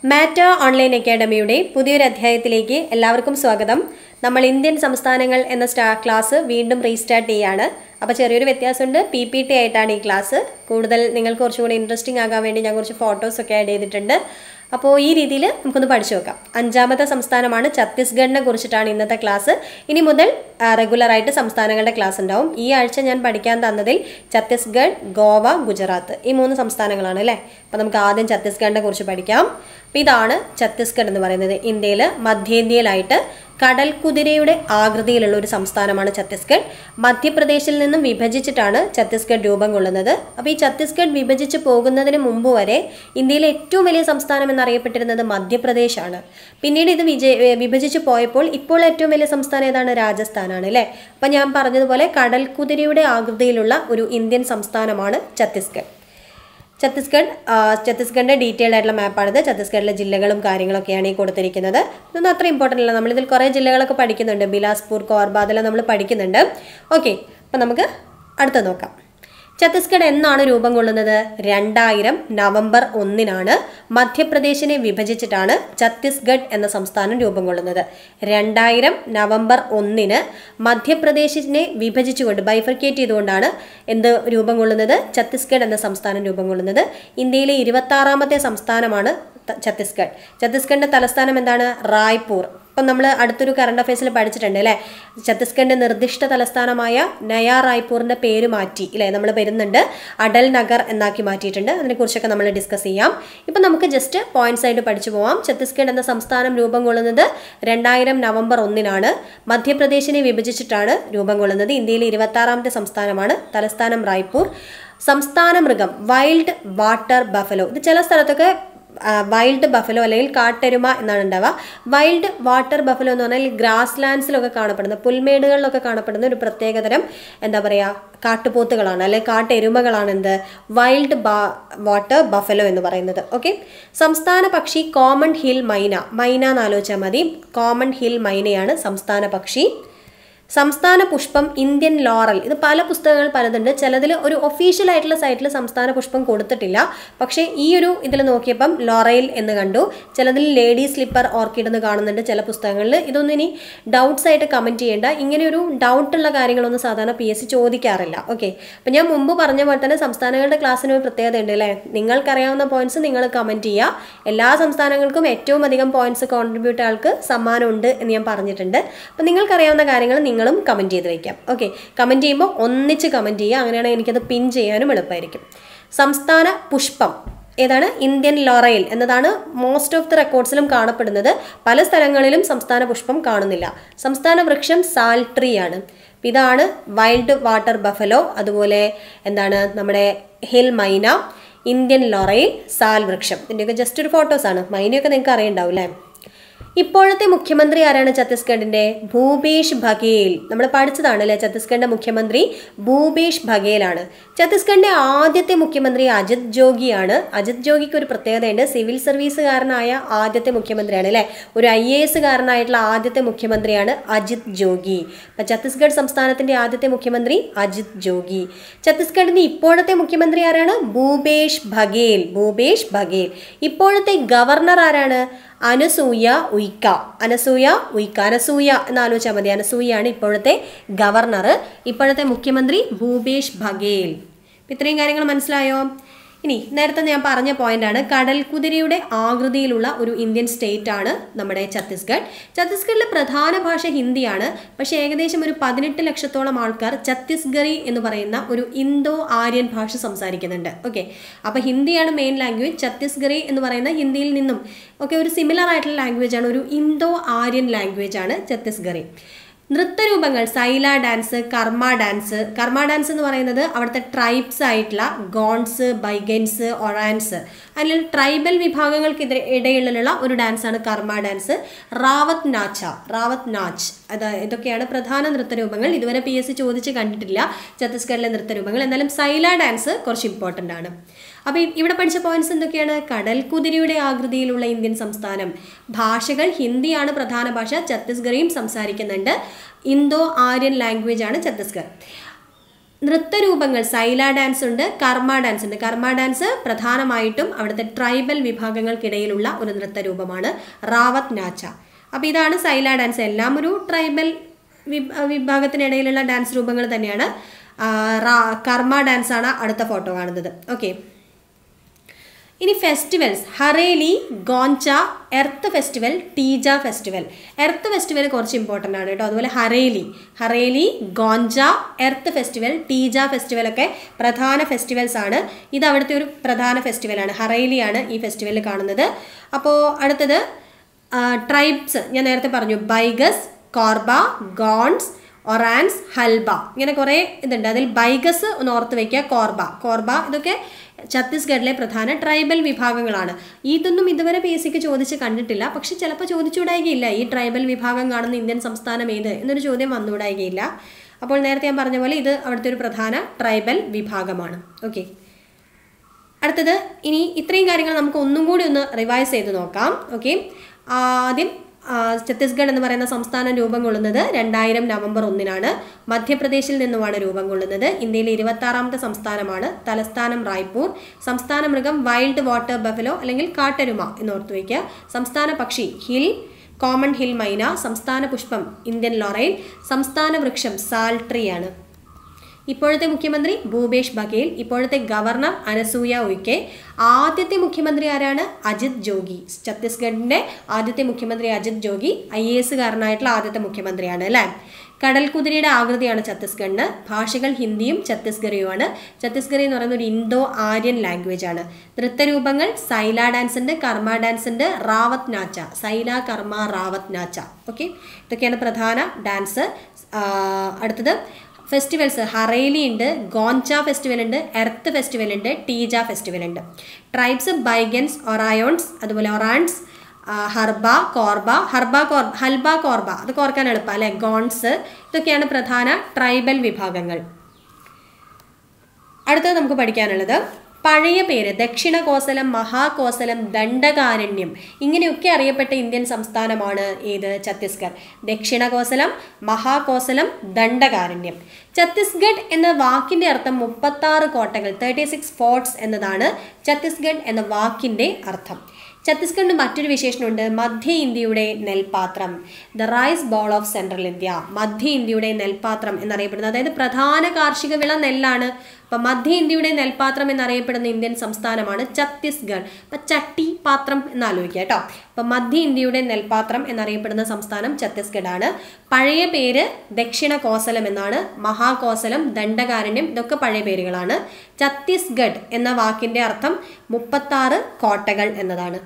മാറ്റ ഓൺലൈൻ അക്കാഡമിയുടെ പുതിയൊരു അധ്യായത്തിലേക്ക് എല്ലാവർക്കും സ്വാഗതം നമ്മൾ ഇന്ത്യൻ സംസ്ഥാനങ്ങൾ എന്ന സ്റ്റാ ക്ലാസ് വീണ്ടും റീസ്റ്റാർട്ട് ചെയ്യാണ് അപ്പോൾ ചെറിയൊരു വ്യത്യാസമുണ്ട് പി പി ടി ആയിട്ടാണ് ഈ ക്ലാസ് കൂടുതൽ നിങ്ങൾക്ക് കുറച്ചും കൂടി ഇൻട്രസ്റ്റിംഗ് ആകാൻ വേണ്ടി ഞാൻ കുറച്ച് ഫോട്ടോസൊക്കെ ആഡ് ചെയ്തിട്ടുണ്ട് അപ്പോൾ ഈ രീതിയിൽ നമുക്കൊന്ന് പഠിച്ചു നോക്കാം അഞ്ചാമത്തെ സംസ്ഥാനമാണ് ഛത്തീസ്ഗഡിനെ കുറിച്ചിട്ടാണ് ഇന്നത്തെ ക്ലാസ് ഇനി മുതൽ റെഗുലറായിട്ട് സംസ്ഥാനങ്ങളുടെ ക്ലാസ് ഉണ്ടാവും ഈ ആഴ്ച ഞാൻ പഠിക്കാൻ തന്നതിൽ ഛത്തീസ്ഗഡ് ഗോവ ഗുജറാത്ത് ഈ മൂന്ന് സംസ്ഥാനങ്ങളാണ് അല്ലേ അപ്പോൾ നമുക്ക് ആദ്യം ഛത്തീസ്ഗഡിനെ കുറിച്ച് പഠിക്കാം അപ്പോൾ ഇതാണ് ഛത്തീസ്ഗഡ് എന്ന് പറയുന്നത് ഇന്ത്യയിൽ മധ്യേന്ത്യയിലായിട്ട് കടൽ കുതിരയുടെ ആകൃതിയിലുള്ള ഒരു സംസ്ഥാനമാണ് ഛത്തീസ്ഗഡ് മധ്യപ്രദേശിൽ നിന്നും വിഭജിച്ചിട്ടാണ് ഛത്തീസ്ഗഡ് രൂപം കൊള്ളുന്നത് അപ്പോൾ ഈ ഛത്തീസ്ഗഡ് വിഭജിച്ച് പോകുന്നതിന് മുമ്പ് വരെ ഇന്ത്യയിലെ ഏറ്റവും വലിയ സംസ്ഥാനം എന്നറിയപ്പെട്ടിരുന്നത് മധ്യപ്രദേശാണ് പിന്നീട് ഇത് വിജയ വിഭജിച്ച് പോയപ്പോൾ ഇപ്പോൾ ഏറ്റവും വലിയ സംസ്ഥാനം ഏതാണ് രാജസ്ഥാനാണ് അല്ലേ അപ്പം ഞാൻ പറഞ്ഞതുപോലെ കടൽ കുതിരയുടെ ആകൃതിയിലുള്ള ഒരു ഇന്ത്യൻ സംസ്ഥാനമാണ് ഛത്തീസ്ഗഡ് ഛത്തീസ്ഗഡ് ആ, ഛത്തീസ്ഗഡിൻ്റെ ഡീറ്റെയിൽഡ് ആയിട്ടുള്ള മാപ്പാണിത് ഛത്തീസ്ഗഡിലെ ജില്ലകളും കാര്യങ്ങളൊക്കെയാണ് ഈ കൊടുത്തിരിക്കുന്നത് ഇതൊന്നും അത്ര ഇമ്പോർട്ടൻ്റ് അല്ല നമ്മളിതിൽ കുറേ ജില്ലകളൊക്കെ പഠിക്കുന്നുണ്ട് ബിലാസ്പൂർ കോർബ അതെല്ലാം നമ്മൾ പഠിക്കുന്നുണ്ട് ഓക്കെ അപ്പം നമുക്ക് അടുത്ത നോക്കാം ഛത്തീസ്ഗഡ് എന്നാണ് രൂപം കൊള്ളുന്നത് രണ്ടായിരം നവംബർ ഒന്നിനാണ് മധ്യപ്രദേശിനെ വിഭജിച്ചിട്ടാണ് ഛത്തീസ്ഗഡ് എന്ന സംസ്ഥാനം രൂപം കൊള്ളുന്നത് രണ്ടായിരം നവംബർ ഒന്നിന് മധ്യപ്രദേശിനെ വിഭജിച്ചുകൊണ്ട് ബൈഫർക്കേറ്റ് ചെയ്തുകൊണ്ടാണ് എന്ത് രൂപം കൊള്ളുന്നത് ഛത്തീസ്ഗഡ് എന്ന സംസ്ഥാനം രൂപം കൊള്ളുന്നത് ഇന്ത്യയിലെ ഇരുപത്താറാമത്തെ സംസ്ഥാനമാണ് ത- ഛത്തീസ്ഗഡ് ഛത്തീസ്ഗഡിന്റെ തലസ്ഥാനം എന്താണ് റായ്പൂർ ഇപ്പം നമ്മൾ അടുത്തൊരു കറണ്ട് അഫയേഴ്സിൽ പഠിച്ചിട്ടുണ്ട് അല്ലേ ഛത്തീസ്ഗഡിന്റെ നിർദ്ദിഷ്ട തലസ്ഥാനമായ നയാ റായ്പൂറിന്റെ പേര് മാറ്റി ഇല്ലേ നമ്മൾ വരുന്നുണ്ട് അടൽ നഗർ എന്നാക്കി മാറ്റിയിട്ടുണ്ട് അതിനെക്കുറിച്ചൊക്കെ നമ്മൾ ഡിസ്കസ് ചെയ്യാം ഇപ്പം നമുക്ക് ജസ്റ്റ് പോയിന്റ്സ് ആയിട്ട് പഠിച്ചു പോവാം ഛത്തീസ്ഗഡ് എന്ന സംസ്ഥാനം രൂപം കൊള്ളുന്നത് രണ്ടായിരം നവംബർ ഒന്നിനാണ് മധ്യപ്രദേശിനെ വിഭജിച്ചിട്ടാണ് രൂപം കൊള്ളുന്നത് ഇന്ത്യയിലെ ഇരുപത്താറാമത്തെ സംസ്ഥാനമാണ് തലസ്ഥാനം റായ്പൂർ സംസ്ഥാന മൃഗം വൈൽഡ് വാട്ടർ ബഫലോ ഇത് ചില സ്ഥലത്തൊക്കെ വൈൽഡ് ബഫലോ അല്ലെങ്കിൽ കാട്ടെരുമ എന്നാണ് ഉണ്ടാവുക വൈൽഡ് വാട്ടർ ബഫലോ എന്ന് പറഞ്ഞാൽ ഗ്രാസ് ലാൻഡ്സിലൊക്കെ കാണപ്പെടുന്ന പുൽമേടുകളിലൊക്കെ കാണപ്പെടുന്ന ഒരു പ്രത്യേകതരം എന്താ പറയുക കാട്ടുപോത്തുകളാണ് അല്ലെങ്കിൽ കാട്ടെരുമകളാണ് എന്ത് വൈൽഡ് വാട്ടർ ബഫലോ എന്ന് പറയുന്നത് ഓക്കെ സംസ്ഥാന പക്ഷി കോമൺ ഹിൽ മൈന മൈന എന്ന് ആലോചിച്ചാൽ മതി കോമൺ ഹിൽ മൈനയാണ് സംസ്ഥാന പക്ഷി സംസ്ഥാന പുഷ്പം ഇന്ത്യൻ ലോറൽ ഇത് പല പുസ്തകങ്ങൾ പലതുണ്ട് ചിലതിൽ ഒരു ഒഫീഷ്യൽ ആയിട്ടുള്ള സൈറ്റിൽ സംസ്ഥാന പുഷ്പം കൊടുത്തിട്ടില്ല പക്ഷേ ഈ ഒരു ഇതിൽ നോക്കിയപ്പം ലോറയിൽ എന്ന് കണ്ടു ചിലതിൽ ലേഡി സ്ലിപ്പർ ഓർക്കിഡ് എന്ന് കാണുന്നുണ്ട് ചില പുസ്തകങ്ങളിൽ ഇതൊന്നും ഇനി ഡൗട്ട്സ് ആയിട്ട് കമൻറ്റ് ചെയ്യേണ്ട ഇങ്ങനെ ഒരു ഡൗട്ടുള്ള കാര്യങ്ങളൊന്നും സാധാരണ പി എസ് സി ചോദിക്കാറില്ല ഓക്കെ അപ്പം ഞാൻ മുമ്പ് പറഞ്ഞ പോലെ തന്നെ സംസ്ഥാനങ്ങളുടെ ക്ലാസ്സിന് ഒരു പ്രത്യേകത ഉണ്ട് അല്ലേ നിങ്ങൾക്കറിയാവുന്ന പോയിന്റ്സ് നിങ്ങൾ കമൻറ്റ് ചെയ്യുക എല്ലാ സംസ്ഥാനങ്ങൾക്കും ഏറ്റവും അധികം പോയിന്റ്സ് കോൺട്രിബ്യൂട്ട് ആൾക്ക് സമ്മാനമുണ്ട് എന്ന് ഞാൻ പറഞ്ഞിട്ടുണ്ട് അപ്പം നിങ്ങൾക്കറിയാവുന്ന കാര്യങ്ങൾ നിങ്ങളും കമൻറ്റ് ചെയ്ത് വയ്ക്കാം ഓക്കെ കമൻറ്റ് ചെയ്യുമ്പോൾ ഒന്നിച്ച് കമൻറ്റ് ചെയ്യുക അങ്ങനെയാണെങ്കിൽ എനിക്കത് പിൻ ചെയ്യാനും എളുപ്പമായിരിക്കും സംസ്ഥാന പുഷ്പം ഏതാണ് ഇന്ത്യൻ ലോറയിൽ എന്നതാണ് മോസ്റ്റ് ഓഫ് ദി റെക്കോർഡ്സിലും കാണപ്പെടുന്നത് പല സ്ഥലങ്ങളിലും സംസ്ഥാന പുഷ്പം കാണുന്നില്ല സംസ്ഥാന വൃക്ഷം സാൽ ട്രീ ആണ് അപ്പം ഇതാണ് വൈൽഡ് വാട്ടർ ബഫലോ അതുപോലെ എന്താണ് നമ്മുടെ ഹിൽ മൈന ഇന്ത്യൻ ലോറയിൽ സാൽ വൃക്ഷം ഇതിൻ്റെയൊക്കെ ജസ്റ്റ് ഒരു ഫോട്ടോസാണ് മൈനയൊക്കെ നിങ്ങൾക്ക് അറിയണ്ടാവും അല്ലേ ഇപ്പോഴത്തെ മുഖ്യമന്ത്രി ആരാണ് ഛത്തീസ്ഗഡിന്റെ ഭൂപേഷ് ബഘേൽ നമ്മൾ പഠിച്ചതാണ് അല്ലേ ഛത്തീസ്ഗഡിന്റെ മുഖ്യമന്ത്രി ഭൂപേഷ് ബഘേലാണ് ഛത്തീസ്ഗഡിന്റെ ആദ്യത്തെ മുഖ്യമന്ത്രി അജിത് ജോഗിയാണ് അജിത് ജോഗിക്ക് ഒരു പ്രത്യേകതയുണ്ട് സിവിൽ സർവീസുകാരനായ ആദ്യത്തെ മുഖ്യമന്ത്രിയാണ് അല്ലേ ഒരു ഐ എ എസുകാരനായിട്ടുള്ള ആദ്യത്തെ മുഖ്യമന്ത്രിയാണ് അജിത് ജോഗി അപ്പം ഛത്തീസ്ഗഡ് സംസ്ഥാനത്തിന്റെ ആദ്യത്തെ മുഖ്യമന്ത്രി അജിത് ജോഗി ഛത്തീസ്ഗഡിന്റെ ഇപ്പോഴത്തെ മുഖ്യമന്ത്രി ആരാണ് ഭൂപേഷ് ബഘേൽ ഭൂപേഷ് ബഘേൽ ഇപ്പോഴത്തെ ഗവർണർ ആരാണ് അനസൂയ ഉയ്ക്ക അനസൂയ ഉയ്ക്ക അനസൂയ എന്ന് ആലോചിച്ചാൽ മതി അനസൂയാണ് ഇപ്പോഴത്തെ ഗവർണർ ഇപ്പോഴത്തെ മുഖ്യമന്ത്രി ഭൂപേഷ് ബഘേൽ ഇപ്പം ഇത്രയും കാര്യങ്ങൾ മനസ്സിലായോ ഇനി നേരത്തെ ഞാൻ പറഞ്ഞ പോയിന്റാണ് കടൽ കുതിരയുടെ ആകൃതിയിലുള്ള ഒരു ഇന്ത്യൻ സ്റ്റേറ്റ് ആണ് നമ്മുടെ ഛത്തീസ്ഗഡ് ഛത്തീസ്ഗഡിലെ പ്രധാന ഭാഷ ഹിന്ദിയാണ് പക്ഷേ ഏകദേശം ഒരു പതിനെട്ട് ലക്ഷത്തോളം ആൾക്കാർ ഛത്തീസ്ഗറി എന്ന് പറയുന്ന ഒരു ഇന്തോ ആര്യൻ ഭാഷ സംസാരിക്കുന്നുണ്ട് ഓക്കെ അപ്പോൾ ഹിന്ദിയാണ് മെയിൻ ലാംഗ്വേജ് ഛത്തീസ്ഗറി എന്ന് പറയുന്ന ഹിന്ദിയിൽ നിന്നും ഒക്കെ ഒരു സിമിലർ ആയിട്ടുള്ള ലാംഗ്വേജ് ആണ് ഒരു ഇന്തോ ആര്യൻ ലാംഗ്വേജ് ആണ് ഛത്തീസ്ഗറി നൃത്തരൂപങ്ങൾ Saila dance Karma dance Karma dance എന്ന് പറയുന്നത് അവിടുത്തെ ട്രൈബ്സ് ആയിട്ടുള്ള ഗോൺസ് ബൈഗൻസ് ഒറാൻസ് അല്ലെങ്കിൽ ട്രൈബൽ വിഭാഗങ്ങൾക്കെതിരെ ഇടയിലുള്ള ഒരു ഡാൻസാണ് കർമ്മ ഡാൻസ് റാവത്ത് നാച്ച റാവത്ത് നാച്ച് അത് ഇതൊക്കെയാണ് പ്രധാന നൃത്തരൂപങ്ങൾ ഇതുവരെ പി എസ് സി ചോദിച്ച് കണ്ടിട്ടില്ല ഛത്തീസ്ഗഡിലെ നൃത്തരൂപങ്ങൾ എന്നാലും സൈല ഡാൻസ് കുറച്ച് ഇമ്പോർട്ടൻ്റ് ആണ് അപ്പോൾ ഇവിടെ പഠിച്ച പോയിന്റ്സ് എന്തൊക്കെയാണ് കടൽ കുതിരയുടെ ആകൃതിയിലുള്ള ഇന്ത്യൻ സംസ്ഥാനം ഭാഷകൾ ഹിന്ദിയാണ് പ്രധാന ഭാഷ ഛത്തീസ്ഗറിയും സംസാരിക്കുന്നുണ്ട് ഇന്തോ ആര്യൻ ലാംഗ്വേജ് ആണ് ഛത്തീസ്ഗഡ് നൃത്തരൂപങ്ങൾ സൈല ഡാൻസ് ഉണ്ട് കർമ്മ ഡാൻസ് ഉണ്ട് കർമ്മ ഡാൻസ് പ്രധാനമായിട്ടും അവിടുത്തെ ട്രൈബൽ വിഭാഗങ്ങൾക്കിടയിലുള്ള ഒരു നൃത്തരൂപമാണ് റാവത്ത് നാച്ച അപ്പോൾ ഇതാണ് സൈല ഡാൻസ് എല്ലാം ഒരു ട്രൈബൽ വിഭ- വിഭാഗത്തിനിടയിലുള്ള ഡാൻസ് രൂപങ്ങൾ തന്നെയാണ് ആ, റാ- കർമ്മ ഡാൻസ് ആണ് അടുത്ത ഫോട്ടോ കാണുന്നത് ഓക്കെ ഇനി festivals Hareli Goncha earth festival Teeja festival earth festival കുറച്ച് ഇമ്പോർട്ടൻ്റ് ആണ് കേട്ടോ അതുപോലെ Hareli Hareli Goncha earth festival Teeja festival ഒക്കെ പ്രധാന ഫെസ്റ്റിവൽസ് ആണ് ഇത് അവിടുത്തെ ഒരു പ്രധാന ഫെസ്റ്റിവലാണ് ഹറേലിയാണ് ഈ ഫെസ്റ്റിവലിൽ കാണുന്നത് അപ്പോൾ അടുത്തത് ട്രൈബ്സ് ഞാൻ നേരത്തെ പറഞ്ഞു ബൈഗസ് കോർബ ഗോൺസ് ഒറാൻസ് ഹൽബ ഇങ്ങനെ കുറേ ഇതുണ്ട് അതിൽ ബൈഗസ് ഒന്ന് ഓർത്ത് വയ്ക്കുക കോർബ കോർബ ഇതൊക്കെ ഛത്തീസ്ഗഡിലെ പ്രധാന ട്രൈബൽ വിഭാഗങ്ങളാണ് ഇതൊന്നും ഇതുവരെ പി എസ് സിക്ക് ചോദിച്ച് കണ്ടിട്ടില്ല പക്ഷെ ചിലപ്പോൾ ചോദിച്ചുകൂടായികയില്ല ഈ ട്രൈബൽ വിഭാഗം കാണുന്ന ഇന്ത്യൻ സംസ്ഥാനം ഏത് എന്നൊരു ചോദ്യം വന്നുകൂടായികയില്ല അപ്പോൾ നേരത്തെ ഞാൻ പറഞ്ഞ പോലെ ഇത് അവിടുത്തെ ഒരു പ്രധാന ട്രൈബൽ വിഭാഗമാണ് ഓക്കെ അടുത്തത് ഇനി ഇത്രയും കാര്യങ്ങൾ നമുക്ക് ഒന്നും കൂടി ഒന്ന് റിവൈസ് ചെയ്ത് നോക്കാം ഓക്കെ ആദ്യം ആ, ഛത്തീസ്ഗഡ് എന്ന് പറയുന്ന സംസ്ഥാനം രൂപം കൊള്ളുന്നത് രണ്ടായിരം നവംബർ ഒന്നിനാണ് മധ്യപ്രദേശിൽ നിന്നുമാണ് രൂപം കൊള്ളുന്നത് ഇന്ത്യയിലെ ഇരുപത്താറാമത്തെ സംസ്ഥാനമാണ് തലസ്ഥാനം റായ്പൂർ സംസ്ഥാന മൃഗം വൈൽഡ് വാട്ടർ ബഫലോ അല്ലെങ്കിൽ കാട്ടരുമ എന്ന് ഓർത്തു വയ്ക്കുക സംസ്ഥാന പക്ഷി ഹിൽ കോമൺ ഹിൽ മൈന സംസ്ഥാന പുഷ്പം ഇന്ത്യൻ ലൊറൈൻ സംസ്ഥാന വൃക്ഷം സാൽ ട്രീ ആണ് ഇപ്പോഴത്തെ മുഖ്യമന്ത്രി ഭൂപേഷ് ബഘേൽ ഇപ്പോഴത്തെ ഗവർണർ അനസൂയ ഉയ്ക്കെ ആദ്യത്തെ മുഖ്യമന്ത്രി ആരാണ് അജിത് ജോഗി ഛത്തീസ്ഗഡിന്റെ ആദ്യത്തെ മുഖ്യമന്ത്രി അജിത് ജോഗി ഐ എ എസുകാരനായിട്ടുള്ള ആദ്യത്തെ മുഖ്യമന്ത്രിയാണ് അല്ലേ കടൽക്കുതിരയുടെ ആകൃതിയാണ് ഛത്തീസ്ഗഡിന് ഭാഷകൾ ഹിന്ദിയും ഛത്തീസ്ഗറിയുമാണ് ഛത്തീസ്ഗറി എന്ന് പറയുന്ന ഒരു ഇന്തോ ആര്യൻ ലാംഗ്വേജ് ആണ് നൃത്തരൂപങ്ങൾ സൈല ഡാൻസ് ഉണ്ട് കർമ്മ ഡാൻസ് ഉണ്ട് റാവത്ത് നാച്ച സൈല കർമ്മ റാവത്ത് നാച്ച ഓക്കെ ഇതൊക്കെയാണ് പ്രധാന ഡാൻസ് അടുത്തത് ഫെസ്റ്റിവൽസ് ഹറേലി ഉണ്ട് ഗോഞ്ച ഫെസ്റ്റിവൽ ഉണ്ട് എർത്ത് ഫെസ്റ്റിവൽ ഉണ്ട് ടീജ ഫെസ്റ്റിവൽ ഉണ്ട് ട്രൈബ്സ് ബൈഗൻസ് ഒറായോൺസ് അതുപോലെ ഒറാൻസ് ആ, ഹർബ കോർബ ഹർബ കോർ ഹൽബ കോർബ അത് കോർക്കാൻ എളുപ്പം അല്ലെ ഗോൺസ് ഇതൊക്കെയാണ് പ്രധാന ട്രൈബൽ വിഭാഗങ്ങൾ അടുത്തത് നമുക്ക് പഠിക്കാനുള്ളത് പഴയ പേര് ദക്ഷിണ കോസലം മഹാകോസലം ദണ്ഡകാരണ്യം ഇങ്ങനെയൊക്കെ അറിയപ്പെട്ട ഇന്ത്യൻ സംസ്ഥാനമാണ് ഏത് ഛത്തീസ്ഗഡ് ദക്ഷിണ കോസലം മഹാകോസലം ദണ്ഡകാരണ്യം ഛത്തീസ്ഗഡ് എന്ന വാക്കിന്റെ അർത്ഥം മുപ്പത്താറ് കോട്ടകൾ തേർട്ടി സിക്സ് ഫോർട്സ് എന്നതാണ് ഛത്തീസ്ഗഡ് എന്ന വാക്കിന്റെ അർത്ഥം ഛത്തീസ്ഗഡിന് മറ്റൊരു വിശേഷണമുണ്ട് മധ്യ ഇന്ത്യയുടെ നെൽപാത്രം the rice bowl of central India മധ്യ ഇന്ത്യയുടെ നെൽപാത്രം എന്നറിയപ്പെടുന്നത് അതായത് പ്രധാന കാർഷിക വിള നെല്ലാണ് അപ്പം മധ്യ ഇന്ത്യയുടെ നെൽപാത്രം എന്നറിയപ്പെടുന്ന ഇന്ത്യൻ സംസ്ഥാനമാണ് ഛത്തീസ്ഗഡ് അപ്പം ചട്ടി പാത്രം എന്നാലോചിക്കുക കേട്ടോ അപ്പം മധ്യ ഇന്ത്യയുടെ നെൽപാത്രം എന്നറിയപ്പെടുന്ന സംസ്ഥാനം ഛത്തീസ്ഗഡ് ആണ് പഴയ പേര് ദക്ഷിണ കോസലം എന്നാണ് മഹാകോസലം ദണ്ഡകാരണ്യം ഇതൊക്കെ പഴയ പേരുകളാണ് ഛത്തീസ്ഗഡ് എന്ന വാക്കിന്റെ അർത്ഥം മുപ്പത്താറ് കോട്ടകൾ എന്നതാണ്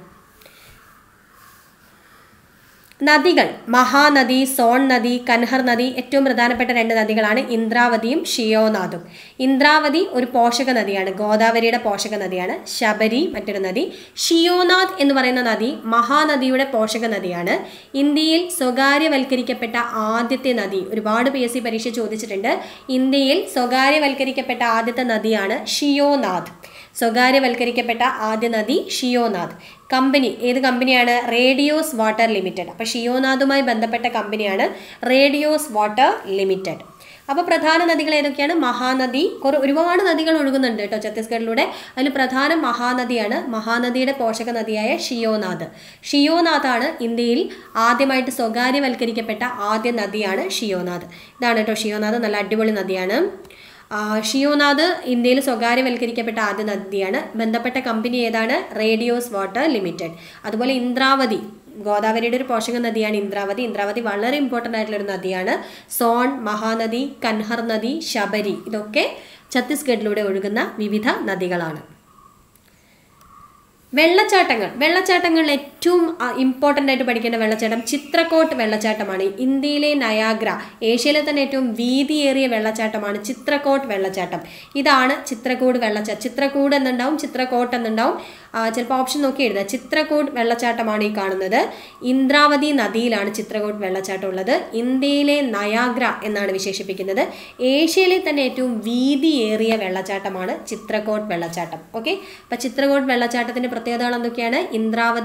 നദികൾ മഹാനദി സോൺ നദി കൻഹർ നദി ഏറ്റവും പ്രധാനപ്പെട്ട രണ്ട് നദികളാണ് ഇന്ദ്രാവതിയും ഷിയോനാഥും ഇന്ദ്രാവതി ഒരു പോഷക നദിയാണ് ഗോദാവരിയുടെ പോഷക നദിയാണ് ശബരി മറ്റൊരു നദി ഷിയോനാഥ് എന്ന് പറയുന്ന നദി മഹാനദിയുടെ പോഷക നദിയാണ് ഇന്ത്യയിൽ സ്വകാര്യവൽക്കരിക്കപ്പെട്ട ആദ്യത്തെ നദി ഒരുപാട് പി എസ് സി പരീക്ഷ ചോദിച്ചിട്ടുണ്ട് ഇന്ത്യയിൽ സ്വകാര്യവൽക്കരിക്കപ്പെട്ട ആദ്യത്തെ നദിയാണ് ഷിയോനാഥ് സ്വകാര്യവൽക്കരിക്കപ്പെട്ട ആദ്യ നദി ഷിയോനാഥ് കമ്പനി ഏത് കമ്പനിയാണ് റേഡിയോസ് വാട്ടർ ലിമിറ്റഡ് അപ്പോൾ ഷിയോനാഥുമായി ബന്ധപ്പെട്ട കമ്പനിയാണ് റേഡിയോസ് വാട്ടർ ലിമിറ്റഡ് അപ്പോൾ പ്രധാന നദികൾ ഏതൊക്കെയാണ് മഹാനദി കുറേ ഒരുപാട് നദികൾ ഒഴുകുന്നുണ്ട് കേട്ടോ ഛത്തീസ്ഗഡിലൂടെ അതിൽ പ്രധാന മഹാനദിയാണ് മഹാനദിയുടെ പോഷക നദിയായ ഷിയോനാഥ് ഷിയോനാഥാണ് ഇന്ത്യയിൽ ആദ്യമായിട്ട് സ്വകാര്യവൽക്കരിക്കപ്പെട്ട ആദ്യ നദിയാണ് ഷിയോനാഥ് ഇതാണ് കേട്ടോ ഷിയോനാഥ് നല്ല അടിപൊളി നദിയാണ് ആ, ഷിയോനാഥ് ഇന്ത്യയിൽ സ്വകാര്യവൽക്കരിക്കപ്പെട്ട ആദ്യ നദിയാണ് ബന്ധപ്പെട്ട കമ്പനി ഏതാണ് റേഡിയോസ് വാട്ടർ ലിമിറ്റഡ് അതുപോലെ ഇന്ദ്രാവതി ഗോദാവരിയുടെ ഒരു പോഷക നദിയാണ് ഇന്ദ്രാവതി ഇന്ദ്രാവതി വളരെ ഇമ്പോർട്ടൻ്റ് ആയിട്ടുള്ള ഒരു നദിയാണ് സോൺ മഹാനദി കൻഹർ നദി ശബരി ഇതൊക്കെ ഛത്തീസ്ഗഡിലൂടെ ഒഴുകുന്ന വിവിധ നദികളാണ് വെള്ളച്ചാട്ടങ്ങൾ വെള്ളച്ചാട്ടങ്ങളിൽ ഏറ്റവും ഇമ്പോർട്ടൻ്റ് ആയിട്ട് പഠിക്കേണ്ട വെള്ളച്ചാട്ടം ചിത്രക്കോട്ട് വെള്ളച്ചാട്ടമാണ് ഇന്ത്യയിലെ നയാഗ്ര ഏഷ്യയിലെ തന്നെ ഏറ്റവും വീതിയേറിയ വെള്ളച്ചാട്ടമാണ് ചിത്രക്കോട്ട് വെള്ളച്ചാട്ടം ഇതാണ് ചിത്രകൂട് വെള്ളച്ചാട്ടം ചിത്രകൂട് എന്നുണ്ടാവും ചിത്രക്കോട്ട് എന്നുണ്ടാവും ചിലപ്പോൾ ഓപ്ഷൻ നോക്കി എഴുതുക ചിത്രകൂട് വെള്ളച്ചാട്ടമാണ് ഈ കാണുന്നത് ഇന്ദ്രാവതി നദിയിലാണ് ചിത്രകൂട്ട് വെള്ളച്ചാട്ടം ഉള്ളത് ഇന്ത്യയിലെ നയാഗ്ര എന്നാണ് വിശേഷിപ്പിക്കുന്നത് ഏഷ്യയിലെ തന്നെ ഏറ്റവും വീതിയേറിയ വെള്ളച്ചാട്ടമാണ് ചിത്രകോട്ട് വെള്ളച്ചാട്ടം ഓക്കെ അപ്പം ചിത്രകോട്ട് വെള്ളച്ചാട്ടത്തിന്റെ പ്രത്യേകതകൾ എന്തൊക്കെയാണ് ഇന്ദ്രാവതി നദിയിൽ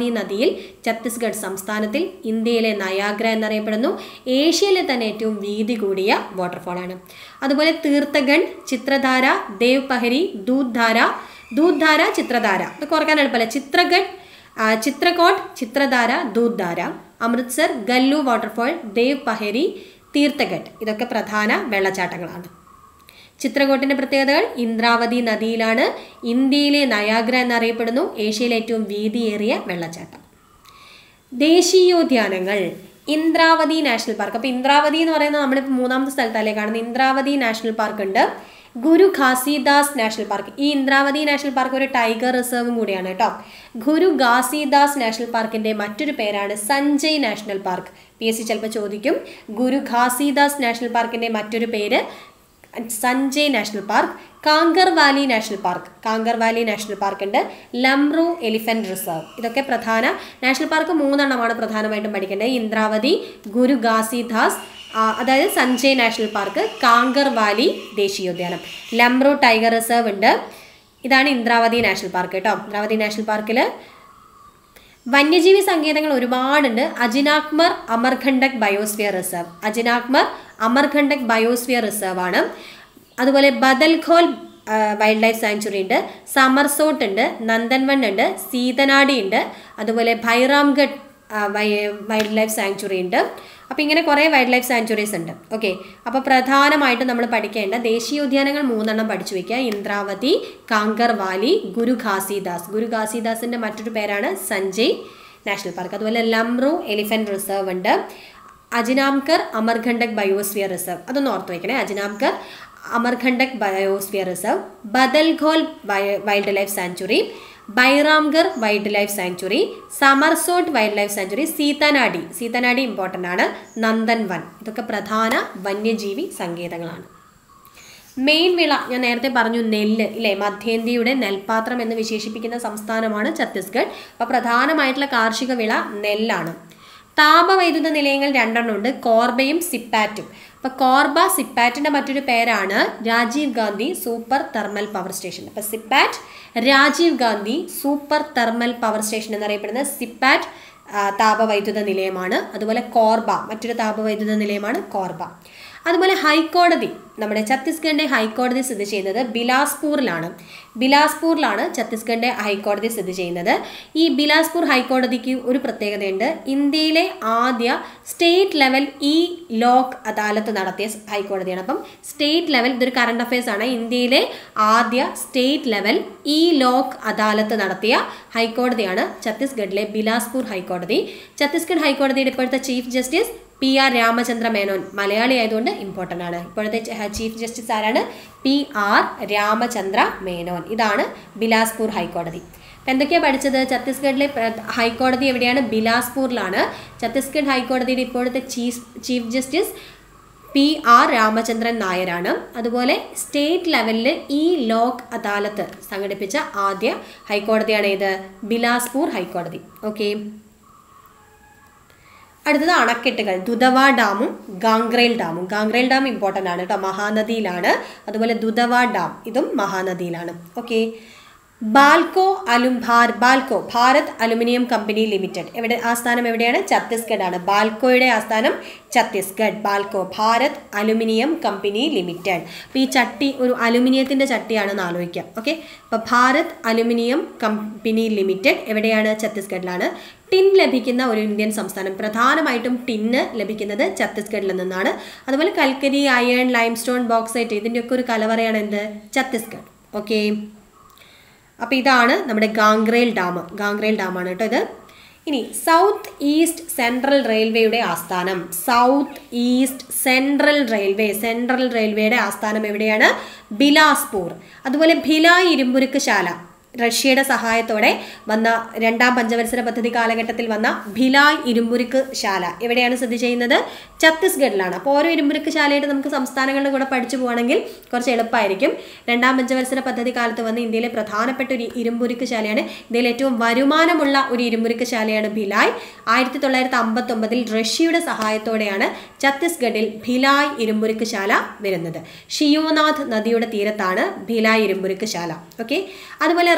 ഭൂമിയിൽ ഛത്തീസ്ഗഡ് സംസ്ഥാനത്തിൽ ഇന്ത്യയിലെ നയാഗ്ര എന്നറിയപ്പെടുന്നു ഏഷ്യയിലെ തന്നെ ഏറ്റവും വീതി കൂടിയ വാട്ടർഫോളാണ് അതുപോലെ തീർത്ഥഗഡ് ചിത്രധാര ദേവ് പഹരി ദൂദ്ധാര ദൂദ്ധാര ചിത്രധാര ഇത് ഓർക്കാൻ എളുപ്പമല്ല ചിത്രഗഡ് ആ, ചിത്രകോട്ട് ചിത്രധാര ദൂദ്ധാര അമൃത്സർ ഗല്ലു വാട്ടർഫോൾ ദേവ് പഹരി തീർത്ഥഗഡ് ഇതൊക്കെ പ്രധാന വെള്ളച്ചാട്ടങ്ങളാണ് ചിത്രകോട്ടിന്റെ പ്രത്യേകതകൾ ഇന്ദ്രാവതി നദിയിലാണ് ഇന്ത്യയിലെ നയാഗ്ര എന്നറിയപ്പെടുന്നു ഏഷ്യയിലെ ഏറ്റവും വീതിയേറിയ വെള്ളച്ചാട്ടം ദേശീയോദ്യാനങ്ങൾ ഇന്ദ്രാവതി നാഷണൽ പാർക്ക് അപ്പോൾ ഇന്ദ്രാവതി എന്ന് പറയുന്നത് നമ്മളിപ്പോൾ മൂന്നാമത്തെ സ്ഥലത്തല്ലേ കാണുന്നത് ഇന്ദ്രാവതി നാഷണൽ പാർക്ക് ഉണ്ട് ഗുരു ഘാസിദാസ് നാഷണൽ പാർക്ക് ഈ ഇന്ദ്രാവതി നാഷണൽ പാർക്ക് ഒരു ടൈഗർ റിസർവും കൂടിയാണ് കേട്ടോ ഗുരു ഘാസിദാസ് നാഷണൽ പാർക്കിന്റെ മറ്റൊരു പേരാണ് Sanjay national park P S C ചിലപ്പോൾ ചോദിക്കും ഗുരു ഘാസിദാസ് നാഷണൽ പാർക്കിന്റെ മറ്റൊരു പേര് Sanjay national park Kanger valley national park Kanger valley national park ഉണ്ട് ലംറു എലിഫന്റ് റിസർവ് ഇതൊക്കെ പ്രധാന നാഷണൽ പാർക്ക് മൂന്നെണ്ണമാണ് പ്രധാനമായിട്ടും പഠിക്കേണ്ടത് ഇന്ദ്രാവതി ഗുരു ഘാസിദാസ് ആ, അതായത് Sanjay national park Kanger valley ദേശീയോദ്യാനം ലംറു ടൈഗർ റിസർവ് ഉണ്ട് ഇതാണ് ഇന്ദ്രാവതി നാഷണൽ പാർക്ക് കേട്ടോ ഇന്ദ്രാവതി നാഷണൽ പാർക്കിൽ വന്യജീവി സങ്കേതങ്ങൾ ഒരുപാടുണ്ട് Achanakmar Amarkantak biosphere reserve Achanakmar Amarkantak biosphere reserve ആണ് അതുപോലെ ബദൽഖോൽ വൈൽഡ് ലൈഫ് സാങ്ച്വറി ഉണ്ട് സമർസോട്ട് ഉണ്ട് നന്ദൻവൺ ഉണ്ട് സീതനാടി ഉണ്ട് അതുപോലെ ഭൈറാംഗഡ് വൈൽഡ് ലൈഫ് സാങ്ച്വറി ഉണ്ട് അപ്പോൾ ഇങ്ങനെ കുറേ വൈൽഡ് ലൈഫ് സാങ്ച്വറീസ് ഉണ്ട് ഓക്കെ അപ്പോൾ പ്രധാനമായിട്ടും നമ്മൾ പഠിക്കേണ്ട ദേശീയോദ്യാനങ്ങൾ മൂന്നെണ്ണം പഠിച്ചു വയ്ക്കുക ഇന്ദ്രാവതി കാങ്കർ വാലി ഗുരു ഘാസിദാസ് ഗുരു ഘാസിദാസിൻ്റെ മറ്റൊരു പേരാണ് സഞ്ജയ് നാഷണൽ പാർക്ക് അതുപോലെ ലംറു എലിഫന്റ് റിസർവ് ഉണ്ട് അജിനാംകർ അമർഖണ്ഡക് ബയോസ്ഫിയർ റിസർവ് അതൊന്ന് ഓർത്ത് വയ്ക്കണേ Achanakmar Amarkantak biosphere reserve Badalkhol wildlife sanctuary Bhairamgarh wildlife sanctuary Semarsot wildlife sanctuary Sitanadi Sitanadi important ആണ് നന്ദൻവൻ ഇതൊക്കെ പ്രധാന വന്യജീവി സങ്കേതങ്ങളാണ് മെയിൻ വിള ഞാൻ നേരത്തെ പറഞ്ഞു നെല്ല് ഇല്ലേ മധ്യേന്ത്യയുടെ നെൽപാത്രം എന്ന് വിശേഷിപ്പിക്കുന്ന സംസ്ഥാനമാണ് ഛത്തീസ്ഗഡ് അപ്പോൾ പ്രധാനമായിട്ടുള്ള കാർഷിക വിള നെല്ലാണ് താപവൈദ്യുത നിലയങ്ങൾ രണ്ടെണ്ണം ഉണ്ട് കോർബയും സിപ്പാറ്റും അപ്പോൾ കോർബ സിപ്പാറ്റിൻ്റെ മറ്റൊരു പേരാണ് Rajiv Gandhi super thermal power station അപ്പോൾ Sipat Rajiv Gandhi super thermal power station എന്നറിയപ്പെടുന്ന സിപ്പാറ്റ് ആ, താപവൈദ്യുത നിലയമാണ് അതുപോലെ കോർബ മറ്റൊരു താപവൈദ്യുത നിലയമാണ് കോർബ അതുപോലെ ഹൈക്കോടതി നമ്മുടെ ഛത്തീസ്ഗഡിൻ്റെ ഹൈക്കോടതി സ്ഥിതി ചെയ്യുന്നത് ബിലാസ്പൂരിലാണ് ബിലാസ്പൂരിലാണ് ഛത്തീസ്ഗഡിൻ്റെ ഹൈക്കോടതി സ്ഥിതി ചെയ്യുന്നത് ഈ ബിലാസ്പൂർ ഹൈക്കോടതിക്ക് ഒരു പ്രത്യേകതയുണ്ട് ഇന്ത്യയിലെ ആദ്യ സ്റ്റേറ്റ് ലെവൽ ഇ ലോക്ക് അദാലത്ത് നടത്തിയ ഹൈക്കോടതിയാണ് അപ്പം സ്റ്റേറ്റ് ലെവൽ ഇതൊരു കറണ്ട് അഫയേഴ്സ് ആണ് ഇന്ത്യയിലെ ആദ്യ സ്റ്റേറ്റ് ലെവൽ ഇ ലോക്ക് അദാലത്ത് നടത്തിയ ഹൈക്കോടതിയാണ് ഛത്തീസ്ഗഡിലെ ബിലാസ്പൂർ ഹൈക്കോടതി ഛത്തീസ്ഗഡ് ഹൈക്കോടതിയുടെ ഇപ്പോഴത്തെ chief justice P R Ramachandra Menon Malayali ആയതുകൊണ്ട് ഇമ്പോർട്ടൻ്റ് ആണ് ഇപ്പോഴത്തെ ച- ചീഫ് ജസ്റ്റിസ് ആരാണ് പി ആർ രാമചന്ദ്ര മേനോൻ ഇതാണ് ബിലാസ്പൂർ ഹൈക്കോടതി അപ്പം എന്തൊക്കെയാണ് പഠിച്ചത് ഛത്തീസ്ഗഡിലെ പ്ര- ഹൈക്കോടതി എവിടെയാണ് ബിലാസ്പൂരിലാണ് ഛത്തീസ്ഗഡ് ഹൈക്കോടതിയുടെ ഇപ്പോഴത്തെ chief chief justice P R Ramachandran നായരാണ് അതുപോലെ സ്റ്റേറ്റ് ലെവലിൽ ഈ ലോക്ക് അദാലത്ത് സംഘടിപ്പിച്ച ആദ്യ ഹൈക്കോടതിയാണ് ഇത് ബിലാസ്പൂർ ഹൈക്കോടതി ഓക്കെ അടുത്തത് അണക്കെട്ടുകൾ ദുധവ ഡാമും ഗാംഗ്രേൽ ഡാമും ഗാംഗ്രേൽ ഡാം ഇമ്പോർട്ടൻ്റ് ആണ് കേട്ടോ മഹാനദിയിലാണ് അതുപോലെ ദുധവ ഡാം ഇതും മഹാനദിയിലാണ് ഓക്കെ ബാൽക്കോ അലുംഭാർ BALCO Bharat aluminium company limited എവിടെ ആസ്ഥാനം എവിടെയാണ് ഛത്തീസ്ഗഡ് ആണ് ബാൽക്കോയുടെ ആസ്ഥാനം Chhattisgarh BALCO Bharat aluminium company limited അപ്പോൾ ഈ ചട്ടി ഒരു അലുമിനിയത്തിൻ്റെ ചട്ടിയാണെന്ന് ആലോചിക്കാം ഓക്കെ അപ്പോൾ ഭാരത് അലുമിനിയം കമ്പനി ലിമിറ്റഡ് എവിടെയാണ് ഛത്തീസ്ഗഡിലാണ് ടിൻ ലഭിക്കുന്ന ഒരു ഇന്ത്യൻ സംസ്ഥാനം പ്രധാനമായിട്ടും ടിന്ന് ലഭിക്കുന്നത് ഛത്തീസ്ഗഡിൽ നിന്നാണ് അതുപോലെ കൽക്കരി അയൺ ലൈംസ്റ്റോൺ ബോക്സൈറ്റ് ഇതിൻ്റെയൊക്കെ ഒരു കലവറയാണ് എന്ത് ഛത്തീസ്ഗഡ് ഓക്കെ അപ്പോൾ ഇതാണ് നമ്മുടെ ഗാംഗ്രേൽ ഡാം ഗാംഗ്രേൽ ഡാമാണ് കേട്ടോ ഇത് ഇനി സൗത്ത് ഈസ്റ്റ് സെൻട്രൽ റെയിൽവേയുടെ ആസ്ഥാനം south east central railway central റെയിൽവേയുടെ ആസ്ഥാനം എവിടെയാണ് ബിലാസ്പൂർ അതുപോലെ ഭിലായ് ഇരുമ്പുരുക്ക് ശാല റഷ്യയുടെ സഹായത്തോടെ വന്ന രണ്ടാം പഞ്ചവത്സര പദ്ധതി കാലഘട്ടത്തിൽ വന്ന ഭിലായ് ഇരുമ്പുരുക്ക് ശാല എവിടെയാണ് സ്ഥിതി ചെയ്യുന്നത് ഛത്തീസ്ഗഡിലാണ് അപ്പോൾ ഓരോ ഇരുമ്പുരുക്ക് ശാലയായിട്ട് നമുക്ക് സംസ്ഥാനങ്ങളുടെ കൂടെ പഠിച്ചു പോകണമെങ്കിൽ കുറച്ച് എളുപ്പമായിരിക്കും രണ്ടാം പഞ്ചവത്സര പദ്ധതി കാലത്ത് വന്ന ഇന്ത്യയിലെ പ്രധാനപ്പെട്ട ഒരു ഇരുമ്പുരുക്ക് ശാലയാണ് ഇന്ത്യയിലെ ഏറ്റവും വരുമാനമുള്ള ഒരു ഇരുമ്പുരുക്ക് ശാലയാണ് ഭിലായ് ആയിരത്തി തൊള്ളായിരത്തി അമ്പത്തൊമ്പതിൽ റഷ്യയുടെ സഹായത്തോടെയാണ് ഛത്തീസ്ഗഡിൽ ഭിലായ് ഇരുമ്പുരുക്ക് ശാല വരുന്നത് ഷിയോനാഥ് നദിയുടെ തീരത്താണ് ഭിലായ് ഇരുമ്പുരുക്ക് ശാല ഓക്കെ അതുപോലെ